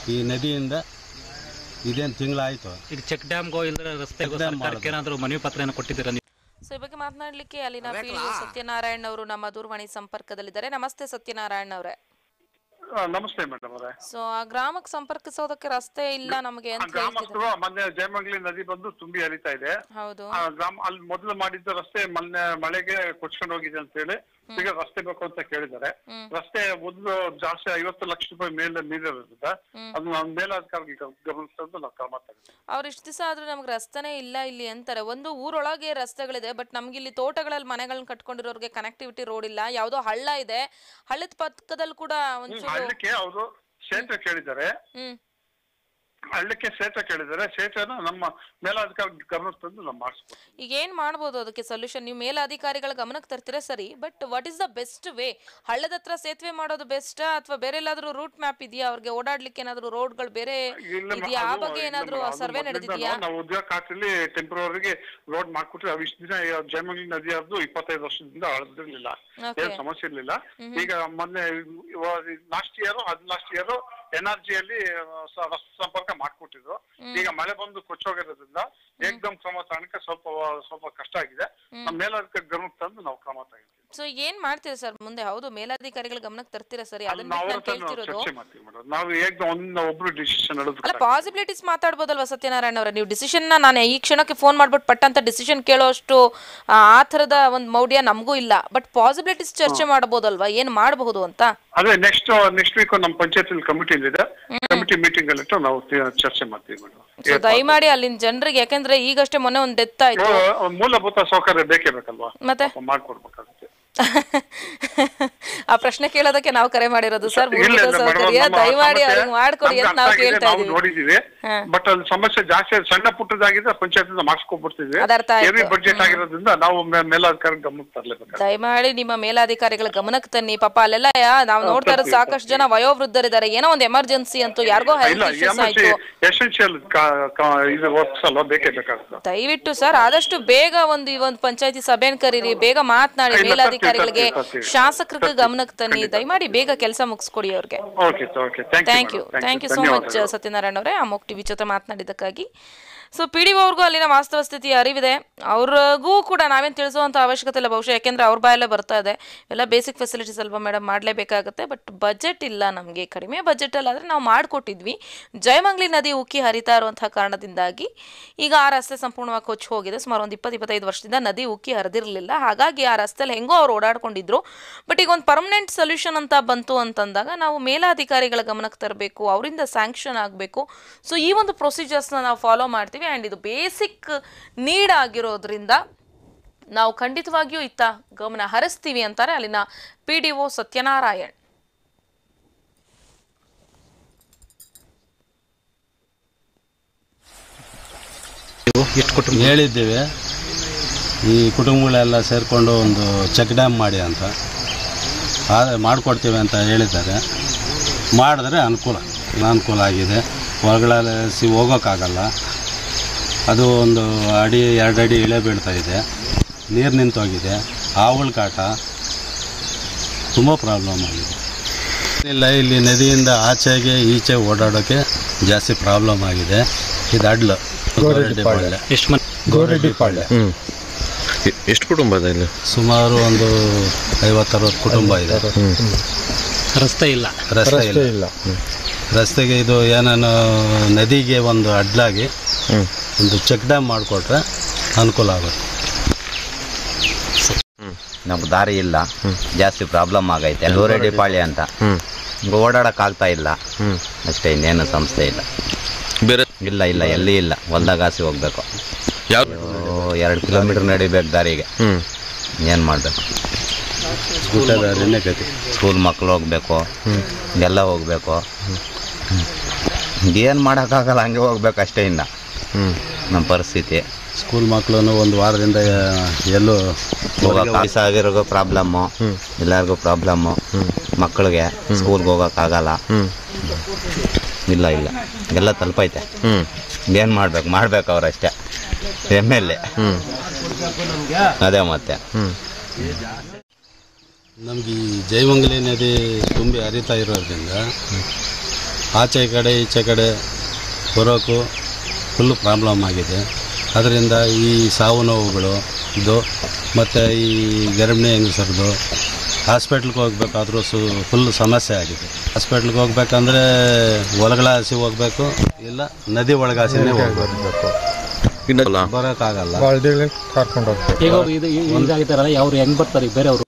ಈ ನದಿಯಿಂದ ಇದೇನು ತಿಂಗಳಾಯಿತು
ಈಗ ಚೆಕ್ ಡ್ಯಾಮ್ಗೋ ಇಲ್ಲದ್ರೆ ರಸ್ತೆಗೋ
Check dam
ಸರ್ಕಾರಕ್ಕೆ ಏನಾದರೂ ಮನವಿ ಪತ್ರನ ಕೊಟ್ಟಿದ್ದೀರಾ ನೀವು
ಸೊ ಈ ಬಗ್ಗೆ ಮಾತನಾಡಲಿಕ್ಕೆ ಅಲ್ಲಿನ ಪಿಡಿಒ ಸತ್ಯನಾರಾಯಣ್ ಅವರು ನಮ್ಮ ದೂರವಾಣಿ ಸಂಪರ್ಕದಲ್ಲಿದ್ದಾರೆ ನಮಸ್ತೆ ಸತ್ಯನಾರಾಯಣ್ ಅವರೇ
ನಮಸ್ತೆ ಮೇಡಮ್ ಅವರೇ
ಸೊ ಆ ಗ್ರಾಮಕ್ಕೆ ಸಂಪರ್ಕಿಸೋದಕ್ಕೆ ರಸ್ತೆ ಇಲ್ಲ ನಮಗೆ ಅಂತ ಹೇಳ್ತಿದ್ದಾರೆ
ಗ್ರಾಮಸ್ಥರು ಮೊನ್ನೆ ಜಯಮಂಗಲಿ ನದಿ ಬಂದು ತುಂಬಿ ಹರಿತಾ ಇದೆ
ಹೌದು
ಆ ಗ್ರಾಮ ಅಲ್ಲಿ ಮೊದಲು ಮಾಡಿದ್ದ ರಸ್ತೆ ಮೊನ್ನೆ ಮಳೆಗೆ ಕೊಚ್ಕೊಂಡು ಹೋಗಿದೆ ಅಂತ ಹೇಳಿ ಈಗ ರಸ್ತೆ ಬೇಕು ಅಂತ ಕೇಳಿದ್ದಾರೆ
ಹ್ಮ್.
ರಸ್ತೆ ಮೊದಲು ಜಾಸ್ತಿ ಐವತ್ತು ಲಕ್ಷ ರೂಪಾಯಿ ಮೇಲೆ ಮೀರಿರೋದ್ರಿಂದ
ಹ್ಮ್.
ಅದು ನಾವು ಮೇಲಾಧಿಕಾರಿಗೆ ಗಮನಿಸ್ತಂದು ನಾವು ಕ್ರಮ ತಗೊಂಡು
ಅವ್ರು ಇಷ್ಟು ದಿವಸ ಆದ್ರೂ ನಮ್ಗೆ ರಸ್ತೆನೇ ಇಲ್ಲ ಇಲ್ಲಿ ಅಂತಾರೆ ಒಂದು ಊರೊಳಗೆ ರಸ್ತೆಗಳಿದೆ ಬಟ್ ನಮ್ಗೆ ಇಲ್ಲಿ ತೋಟಗಳಲ್ಲಿ ಮನೆಗಳನ್ನ ಕಟ್ಕೊಂಡಿರೋರಿಗೆ ಕನೆಕ್ಟಿವಿಟಿ ರೋಡ್ ಇಲ್ಲ ಯಾವುದೋ ಹಳ್ಳ ಇದೆ ಹಳ್ಳದ ಪಕ್ಕದಲ್ಲಿ ಕೂಡ ಒಂಚೂರು
ಹಳ್ಳಕ್ಕೆ ಅವರು ಸೇತುವೆ ಕೇಳಿದ್ದಾರೆ
ಹ್ಮ್
ಹಳ್ಳಕ್ಕೆ ಸೇತುವೆ ಕೇಳಿದ್ದಾರೆ ಸೇತುವೆನ ನಮ್ಮ ಮೇಲಾಧಿಕಾರಿ ಗಮನಕ್ಕೆ ತಂದು ನಾವು ಮಾಡಿಸ್ಬೋದು
ಈಗ ಏನ್ ಮಾಡ್ಬೋದು ಅದಕ್ಕೆ ಸೊಲ್ಯೂಷನ್ ನೀವು ಮೇಲಾಧಿಕಾರಿಗಳ ಗಮನಕ್ಕೆ ತರ್ತೀರಾ ಸರಿ but what is the best way ಹಳ್ಳದ ಹತ್ರ ಸೇತುವೆ ಮಾಡೋದು ಬೆಸ್ಟಾ ಅಥವಾ ಬೇರೆ ಎಲ್ಲಾದ್ರೂ ರೂಟ್ ಮ್ಯಾಪ್ ಇದೆಯಾ ಅವ್ರಿಗೆ ಓಡಾಡ್ಲಿಕ್ಕೆ ಏನಾದ್ರೂ ರೋಡ್ಗಳು ಬೇರೆ
ಇಲ್ಲ ಮ-
ಇದೆಯಾ ಆ
ಅದು
ಬಗ್ಗೆ
ಇಲ್ಲ
ಏನಾದ್ರೂ
ಮೇಡಮ್, ಅದು
ಸರ್ವೆ
ಮೊದ್ಲಿಂದನೂ
ನಡೆದಿದ್ಯಾ
ನಾವು ಉದ್ಯೋಗ ಖಾತ್ರಿಲಿ ಟೆಂಪ್ರವರಿಗೆ ರೋಡ್ ಮಾಡ್ಕೊಟ್ರೆ ಅವು ಇಷ್ಟು ದಿನ ಜಯಮಂಗಲಿ ನದಿ ಹರಿದು ಇಪ್ಪತ್ತೈದು ವರ್ಷದಿಂದ ಹರಿದಿರ್ಲಿಲ್ಲ
Okay.
ಏನ್ ಸಮಸ್ಯೆ ಇರ್ಲಿಲ್ಲ ಈಗ ಮೊನ್ನೆ ಲಾಸ್ಟ್ ಇಯರ್ ಅದ್ ಲಾಸ್ಟ್ ಇಯರ್ ಎನ್ ಆರ್ ಜಿಯಲ್ಲಿ ರಸ್ತೆ ಸಂಪರ್ಕ ಮಾಡ್ಕೊಟ್ಟಿದ್ರು ಈಗ ಮಳೆ ಬಂದು ಕೊಚ್ಚೋಗಿರೋದ್ರಿಂದ ಏಕ್ದಮ್ ಕ್ರಮ ತಗೊಳಕ್ಕೆ ಸ್ವಲ್ಪ ಸ್ವಲ್ಪ ಕಷ್ಟ ಆಗಿದೆ ನಮ್ಮ ಮೇಲಾಧಿಕಾರಿ ಗಮನಕ್ಕೆ ತಂದು ನಾವು ಕ್ರಮ ತಗೊಂತೀವಿ
ಸೊ ಏನ್ ಮಾಡ್ತೀರಾ ಸರ್ ಮುಂದೆ ಹೌದು ಮೇಲಾಧಿಕಾರಿಗಳ ಗಮನಕ್ಕೆ ತರ್ತೀರಾ ಸರಿ
ಅದು
ಅದನ್ನ
ನಾವು
ಬಿಟ್ಟು
ಅವ್ರ
ನಾನು
ಹತ್ರ ನಾವು
ಕೇಳ್ತಿರೋದು
ಚರ್ಚೆ ಮಾಡ್ತೀವಿ ಮೇಡಮ್ ನಾವು ಏಕ್ದಮ್ ಒಂದ್ ಒಬ್ರು ಡಿಸಿಷನ್
ಅಲ್ಲ
ಹೇಳೋದು
ಪಾಸಿಬಿಲಿಟೀಸ್ ಮಾತಾಡ್ಬೋದಲ್ವಾ ಸತ್ಯನಾರಾಯಣ ಅವರೇ ನೀವು ಡಿಸಿಷನ್ ನಾನು ಈ ಕ್ಷಣಕ್ಕೆ ಫೋನ್ ಮಾಡ್ಬಿಟ್ಟು ಪಟ್ಟ ಅಂತ ಡಿಸಿಷನ್ ಕೇಳೋಷ್ಟು ಆ ಆ ಥರದ ಒಂದು ಮೌಢ್ಯ ನಮಗೂ ಇಲ್ಲ ಬಟ್ ಪಾಸಿಬಿಲಿಟೀಸ್ ಚರ್ಚೆ ಮಾಡಬಹುದಲ್ವಾ ಏನು ಮಾಡಬಹುದು ಅಂತ
ಅದೇ ನೆಕ್ಸ್ಟ್ ನೆಕ್ಸ್ಟ್ ವೀಕ್ ನಮ್ಮ ಪಂಚಾಯತ್ ಕಮಿಟಿ ಇದೆ ಕಮಿಟಿ ಮೀಟಿಂಗ್ ಅಲ್ಲಿ ಇಟ್ಟು ನಾವು ತಿ- ಚರ್ಚೆ ಮಾಡ್ತೀವಿ ಮೇಡಮ್
ಸೊ ದಯಮಾಡಿ ಅಲ್ಲಿನ ಜನರಿಗೆ ಯಾಕಂದ್ರೆ ಈಗಷ್ಟೇ ಮೊನ್ನೆ ಒಂದು ಡೆತ್ ಆಯ್ತು
ಮೂಲಭೂತ ಸೌಕರ್ಯ ಬೇಕೇ ಬೇಕಲ್ವಾ
ಮತ್ತೆ
ಪಾಪ ಮಾಡ್ಕೊಡ್ಬೇಕಾಗುತ್ತೆ
ಆ ಪ್ರಶ್ನೆ ಕೇಳೋದಕ್ಕೆ ನಾವು ಕರೆ ಮಾಡಿರೋದು ಸರ್
ಇಲ್ಲ,
ಮೂಲಭೂತ
ಇಲ್ಲ, madam,
ಸೌಕರ್ಯ
ನಮ್ಮ
ದಯಮಾಡಿ
ಸಮಸ್ಯೆ
ಅವ್ರಿಗೆ ಮಾಡ್ಕೊಡಿ
ನಮ್ಗೆ
ಅಂತ ನಾವು
ಅರ್ಥ ಆಗಿದೆ,
ಕೇಳ್ತಾ
ನಾವು
ಇದೀವಿ
ನೋಡಿದೀವಿ
ಹಾ.
ಬಟ್ ಅದು ಸಮಸ್ಯೆ ಜಾಸ್ತಿ ಅದು ಸಣ್ಣ ಪುಟ್ಟದಾಗಿದ್ರೆ ಪಂಚಾಯತ್ ಮಾಡಿಸ್ಕೊಬಿಡ್ತೀವಿ
ಅದು ಅರ್ಥ ಆಯ್ತು.
ಹೆವಿ ಬಡ್ಜೆಟ್ ಆಗಿರೋದ್ರಿಂದ ನಾವು ಮೇ- ಮೇಲಾಧಿಕಾರಿ ಗಮನಕ್ಕೆ ತರಲೇಬೇಕಾಗುತ್ತೆ
ದಯಮಾಡಿ ನಿಮ್ಮ ಮೇಲಾಧಿಕಾರಿಗಳ ಗಮನಕ್ಕೆ ತನ್ನಿ ಪಾಪ ಅಲ್ಲೆಲ್ಲ ಯಾ- ನಾವು ನೋಡ್ತಾ ಇರೋದು ಸಾಕಷ್ಟು ಜನ ವಯೋವೃದ್ಧರಿದ್ದಾರೆ ಏನೋ ಒಂದು ಎಮರ್ಜೆನ್ಸಿ ಅಂತೂ ಯಾರಿಗೋ
ಇಲ್ಲ
ಹೆಲ್ತ್ ಇಶ್ಯೂಸ್
ಎಮರ್ಜೆನ್ಸಿ
ಆಯ್ತು
ಎಸೆನ್ಷಿಯಲ್ ಇದು ವರ್ಕ್ಸ್ ಅಲ್ವಾ ಬೇಕೇ ಬೇಕಾಗುತ್ತೆ
ದಯವಿಟ್ಟು ಸರ್ ಆದಷ್ಟು ಬೇಗ ಒಂದು ಈ ಒಂದು ಪಂಚಾಯತಿ ಸಭೆನ ಕರೀರಿ ಬೇಗ ಮಾತನಾಡಿ
ಇಲ್ಲ,
ಮೇಲಾಧಿಕಾರಿಗಳಿಗೆ
ತರ್ತೀವಿ, ತರ್ತೀವಿ.
ಶಾಸಕರಿಗೆ ಗಮನಕ್ಕೆ ತನ್ನಿ ದಯಮಾಡಿ ಬೇಗ ಕೆಲಸ ಮುಗಿಸ್ಕೊಡಿ ಅವ್ರಿಗೆ
okay okay thank
thank
you
you thank you so much Satyanarayana ಅವರೇ ಅಮೋಕ್ ಟಿವಿ ಜೊತೆ ಮಾತನಾಡಿದ್ದಕ್ಕಾಗಿ ಸೊ ಪಿ ಡಿ ಅವ್ರಿಗೂ ಅಲ್ಲಿನ ವಾಸ್ತವ ಸ್ಥಿತಿ ಅರಿವಿದೆ ಅವ್ರಿಗೂ ಕೂಡ ನಾವೇನು ತಿಳಿಸುವಂಥ ಅವಶ್ಯಕತೆ ಇಲ್ಲ ಬಹುಶಃ ಯಾಕೆಂದ್ರೆ ಅವ್ರ ಬಾಯಲ್ಲೇ ಬರ್ತಾ ಇದೆ ಎಲ್ಲ ಬೇಸಿಕ್ ಫೆಸಿಲಿಟೀಸ್ ಅಲ್ವಾ ಮೇಡಮ್ ಮಾಡಲೇಬೇಕಾಗುತ್ತೆ ಬಟ್ ಬಜೆಟ್ ಇಲ್ಲ ನಮಗೆ ಕಡಿಮೆ ಬಜೆಟಲ್ಲಿ ಆದರೆ ನಾವು ಮಾಡಿಕೊಟ್ಟಿದ್ವಿ ಜಯಮಂಗ್ಲಿ ನದಿ ಉಕ್ಕಿ ಹರಿತಾ ಇರುವಂಥ ಕಾರಣದಿಂದಾಗಿ ಈಗ ಆ ರಸ್ತೆ ಸಂಪೂರ್ಣವಾಗಿ ಕೊಚ್ಚಿ ಹೋಗಿದೆ ಸುಮಾರು ಒಂದು ಇಪ್ಪತ್ತು ಇಪ್ಪತ್ತೈದು ವರ್ಷದಿಂದ ನದಿ ಉಕ್ಕಿ ಹರಿದಿರಲಿಲ್ಲ ಹಾಗಾಗಿ ಆ ರಸ್ತೆಯಲ್ಲಿ ಹೆಂಗೋ ಅವ್ರು ಓಡಾಡ್ಕೊಂಡಿದ್ರು ಬಟ್ ಈಗ ಒಂದು ಪರ್ಮನೆಂಟ್ ಸೊಲ್ಯೂಷನ್ ಅಂತ ಬಂತು ಅಂತಂದಾಗ ನಾವು ಮೇಲಾಧಿಕಾರಿಗಳ ಗಮನಕ್ಕೆ ತರಬೇಕು ಅವರಿಂದ ಸ್ಯಾಂಕ್ಷನ್ ಆಗಬೇಕು ಸೊ ಈ ಒಂದು ಪ್ರೊಸೀಜರ್ಸ್ನ ನಾವು ಫಾಲೋ ಮಾಡ್ತೀವಿ ಆ್ಯಂಡ್ ಇದು ಬೇಸಿಕ್ ನೀಡ್ ಆಗಿರೋದ್ರಿಂದ ನಾವು ಖಂಡಿತವಾಗಿಯೂ ಇತ್ತ ಗಮನ ಹರಿಸ್ತೀವಿ ಅಂತಾರೆ ಅಲ್ಲಿನ ಪಿ ಡಿ ಒ ಸತ್ಯನಾರಾಯಣ್
ಎಷ್ಟು ಕುಟುಂಬ
ಹೇಳಿದ್ದೀವಿ ಈ ಕುಟುಂಬಗಳೆಲ್ಲ ಸೇರಿಕೊಂಡು ಒಂದು ಚೆಕ್ ಡ್ಯಾಮ್ ಮಾಡಿ ಅಂತ ಆದರೆ ಮಾಡಿಕೊಡ್ತೀವಿ ಅಂತ ಹೇಳಿದ್ದಾರೆ ಮಾಡಿದ್ರೆ ಅನುಕೂಲ ಅನಾನುಕೂಲ ಆಗಿದೆ ಹೊರಗಡೆ ಸಿ ಹೋಗೋಕ್ಕಾಗಲ್ಲ ಅದು ಒಂದು ಅಡಿ ಎರಡು ಅಡಿ ಇಳೆ ಬೀಳ್ತಾ ಇದೆ ನೀರು ನಿಂತೋಗಿದೆ ಆವುಳ ಕಾಟ ತುಂಬ ಪ್ರಾಬ್ಲಮ್ ಆಗಿದೆ ಇಲ್ಲ ಇಲ್ಲಿ ನದಿಯಿಂದ ಆಚೆಗೆ ಈಚೆ ಓಡಾಡೋಕ್ಕೆ ಜಾಸ್ತಿ ಪ್ರಾಬ್ಲಮ್ ಆಗಿದೆ ಇದು ಅಡ್ಲು ಗೋರೆಡ್ಡಿಪಾಳ್ಯ
ಎಷ್ಟು ಮಂದಿ
ಗೋರೆಡ್ಡಿಪಾಳ್ಯ
ಹ್ಞೂ ಎಷ್ಟು ಕುಟುಂಬ ಇದೆ ಇಲ್ಲಿ
ಸುಮಾರು ಒಂದು ಐವತ್ತರವತ್ತು ಕುಟುಂಬ ಇದೆ
ರಸ್ತೆ ಇಲ್ಲ
ರಸ್ತೆ
ರಸ್ತೆ
ಇಲ್ಲ
ಇಲ್ಲ
ರಸ್ತೆಗೆ ಇದು ಏನೇನು ನದಿಗೆ ಒಂದು ಅಡ್ಲಾಗಿ
ಹ್ಞೂ
ಒಂದು ಚೆಕ್ ಡ್ಯಾಮ್ ಮಾಡಿಕೊಟ್ರೆ ಅನುಕೂಲ ಆಗುತ್ತೆ
ನಮ್ಗೆ ದಾರಿ ಇಲ್ಲ ಜಾಸ್ತಿ ಪ್ರಾಬ್ಲಮ್ ಆಗೈತೆ ಗೋರೆಡ್ಡಿಪಾಳ್ಯ ಅಂತ
ಹ್ಞೂ
ಓಡಾಡಕ್ ಆಗ್ತಾ ಇಲ್ಲ
ಹ್ಞೂ
ಅಷ್ಟೇ ಇನ್ನೇನು ಸಂಸ್ಥೆ ಇಲ್ಲ
ಬೇರೆ
ಇಲ್ಲ ಇಲ್ಲ ಎಲ್ಲಿ ಇಲ್ಲ ಹೊಲ್ದಾಗಾಸಿ ಹೋಗ್ಬೇಕು
ಯಾವ
ಎರಡು ಕಿಲೋಮೀಟರ್ ನಡಿಬೇಕು ದಾರಿಗೆ
ಹ್ಞೂ
ಏನು ಮಾಡಬೇಕು
ಊಟದಾರಿನೇ ಗತಿ
ಸ್ಕೂಲ್ ಮಕ್ಕಳು ಹೋಗ್ಬೇಕು ಎಲ್ಲ ಹೋಗ್ಬೇಕು ಏನು ಮಾಡೋಕ್ಕಾಗಲ್ಲ ಹಂಗೆ ಹೋಗ್ಬೇಕು ಅಷ್ಟೇ ಇನ್ನು
ಹ್ಞೂ
ನಮ್ಮ ಪರಿಸ್ಥಿತಿ
ಸ್ಕೂಲ್ ಮಕ್ಕಳು ಒಂದು ವಾರದಿಂದ ಎಲ್ಲೂ
ಹೋಗೋಕೆ ಆಗಿರೋ ಪ್ರಾಬ್ಲಮ್ಮು ಎಲ್ಲರಿಗೂ ಪ್ರಾಬ್ಲಮ್ಮು ಮಕ್ಕಳಿಗೆ ಸ್ಕೂಲ್ಗೆ ಹೋಗೋಕ್ಕಾಗಲ್ಲ
ಹ್ಞೂ
ಇಲ್ಲ ಇಲ್ಲ ಎಲ್ಲ ತಲುಪೈತೆ
ಹ್ಞೂ
ಏನು ಮಾಡ್ಬೇಕು ಮಾಡ್ಬೇಕು ಅವ್ರಷ್ಟೇ ಎಮ್ ಎಲ್ ಎ
ಹ್ಞೂ
ಅದೇ ಮತ್ತೆ
ಹ್ಞೂ
ನಮಗೆ ಈ ಜೈವಂಗಲಿ ನದಿ ತುಂಬಿ ಹರಿತಾ ಇರೋದ್ರಿಂದ ಆಚೆ ಕಡೆ ಈಚೆ ಕಡೆ ಬರೋಕ್ಕೂ ಫುಲ್ಲು ಪ್ರಾಬ್ಲಮ್ ಆಗಿದೆ ಅದರಿಂದ ಈ ಸಾವು ನೋವುಗಳು ಇದು ಮತ್ತು ಈ ಗರ್ಭಿಣಿ ಹೆಂಗಸರದು ಹಾಸ್ಪಿಟ್ಲ್ಗೆ ಹೋಗ್ಬೇಕಾದ್ರೂ ಸು ಫುಲ್ ಸಮಸ್ಯೆ ಆಗಿದೆ ಹಾಸ್ಪಿಟ್ಲ್ಗೆ ಹೋಗ್ಬೇಕಂದ್ರೆ ಒಳಗಡೆ ಹಸಿ ಹೋಗ್ಬೇಕು ಇಲ್ಲ ನದಿ ಒಳಗಾಸಿನೇ ಹೋಗ್ಬೇಕು
ಬರಬೇಕು
ಇನ್ನಲ್ಲ
ಬರೋಕ್ಕಾಗಲ್ಲ
ಬಾಳ್ದಿಲಿ ಕರ್ಕೊಂಡು ಹೋಗ್ಬೇಕು
ಈಗ ಅವ್ರು ಇದು ಇದಾಗಿದ್ದಾರಲ್ಲ ಅವ್ರು ಹೆಂಗ್ ಬರ್ತಾರೆ ಈಗ ಬೇರೆಯವರು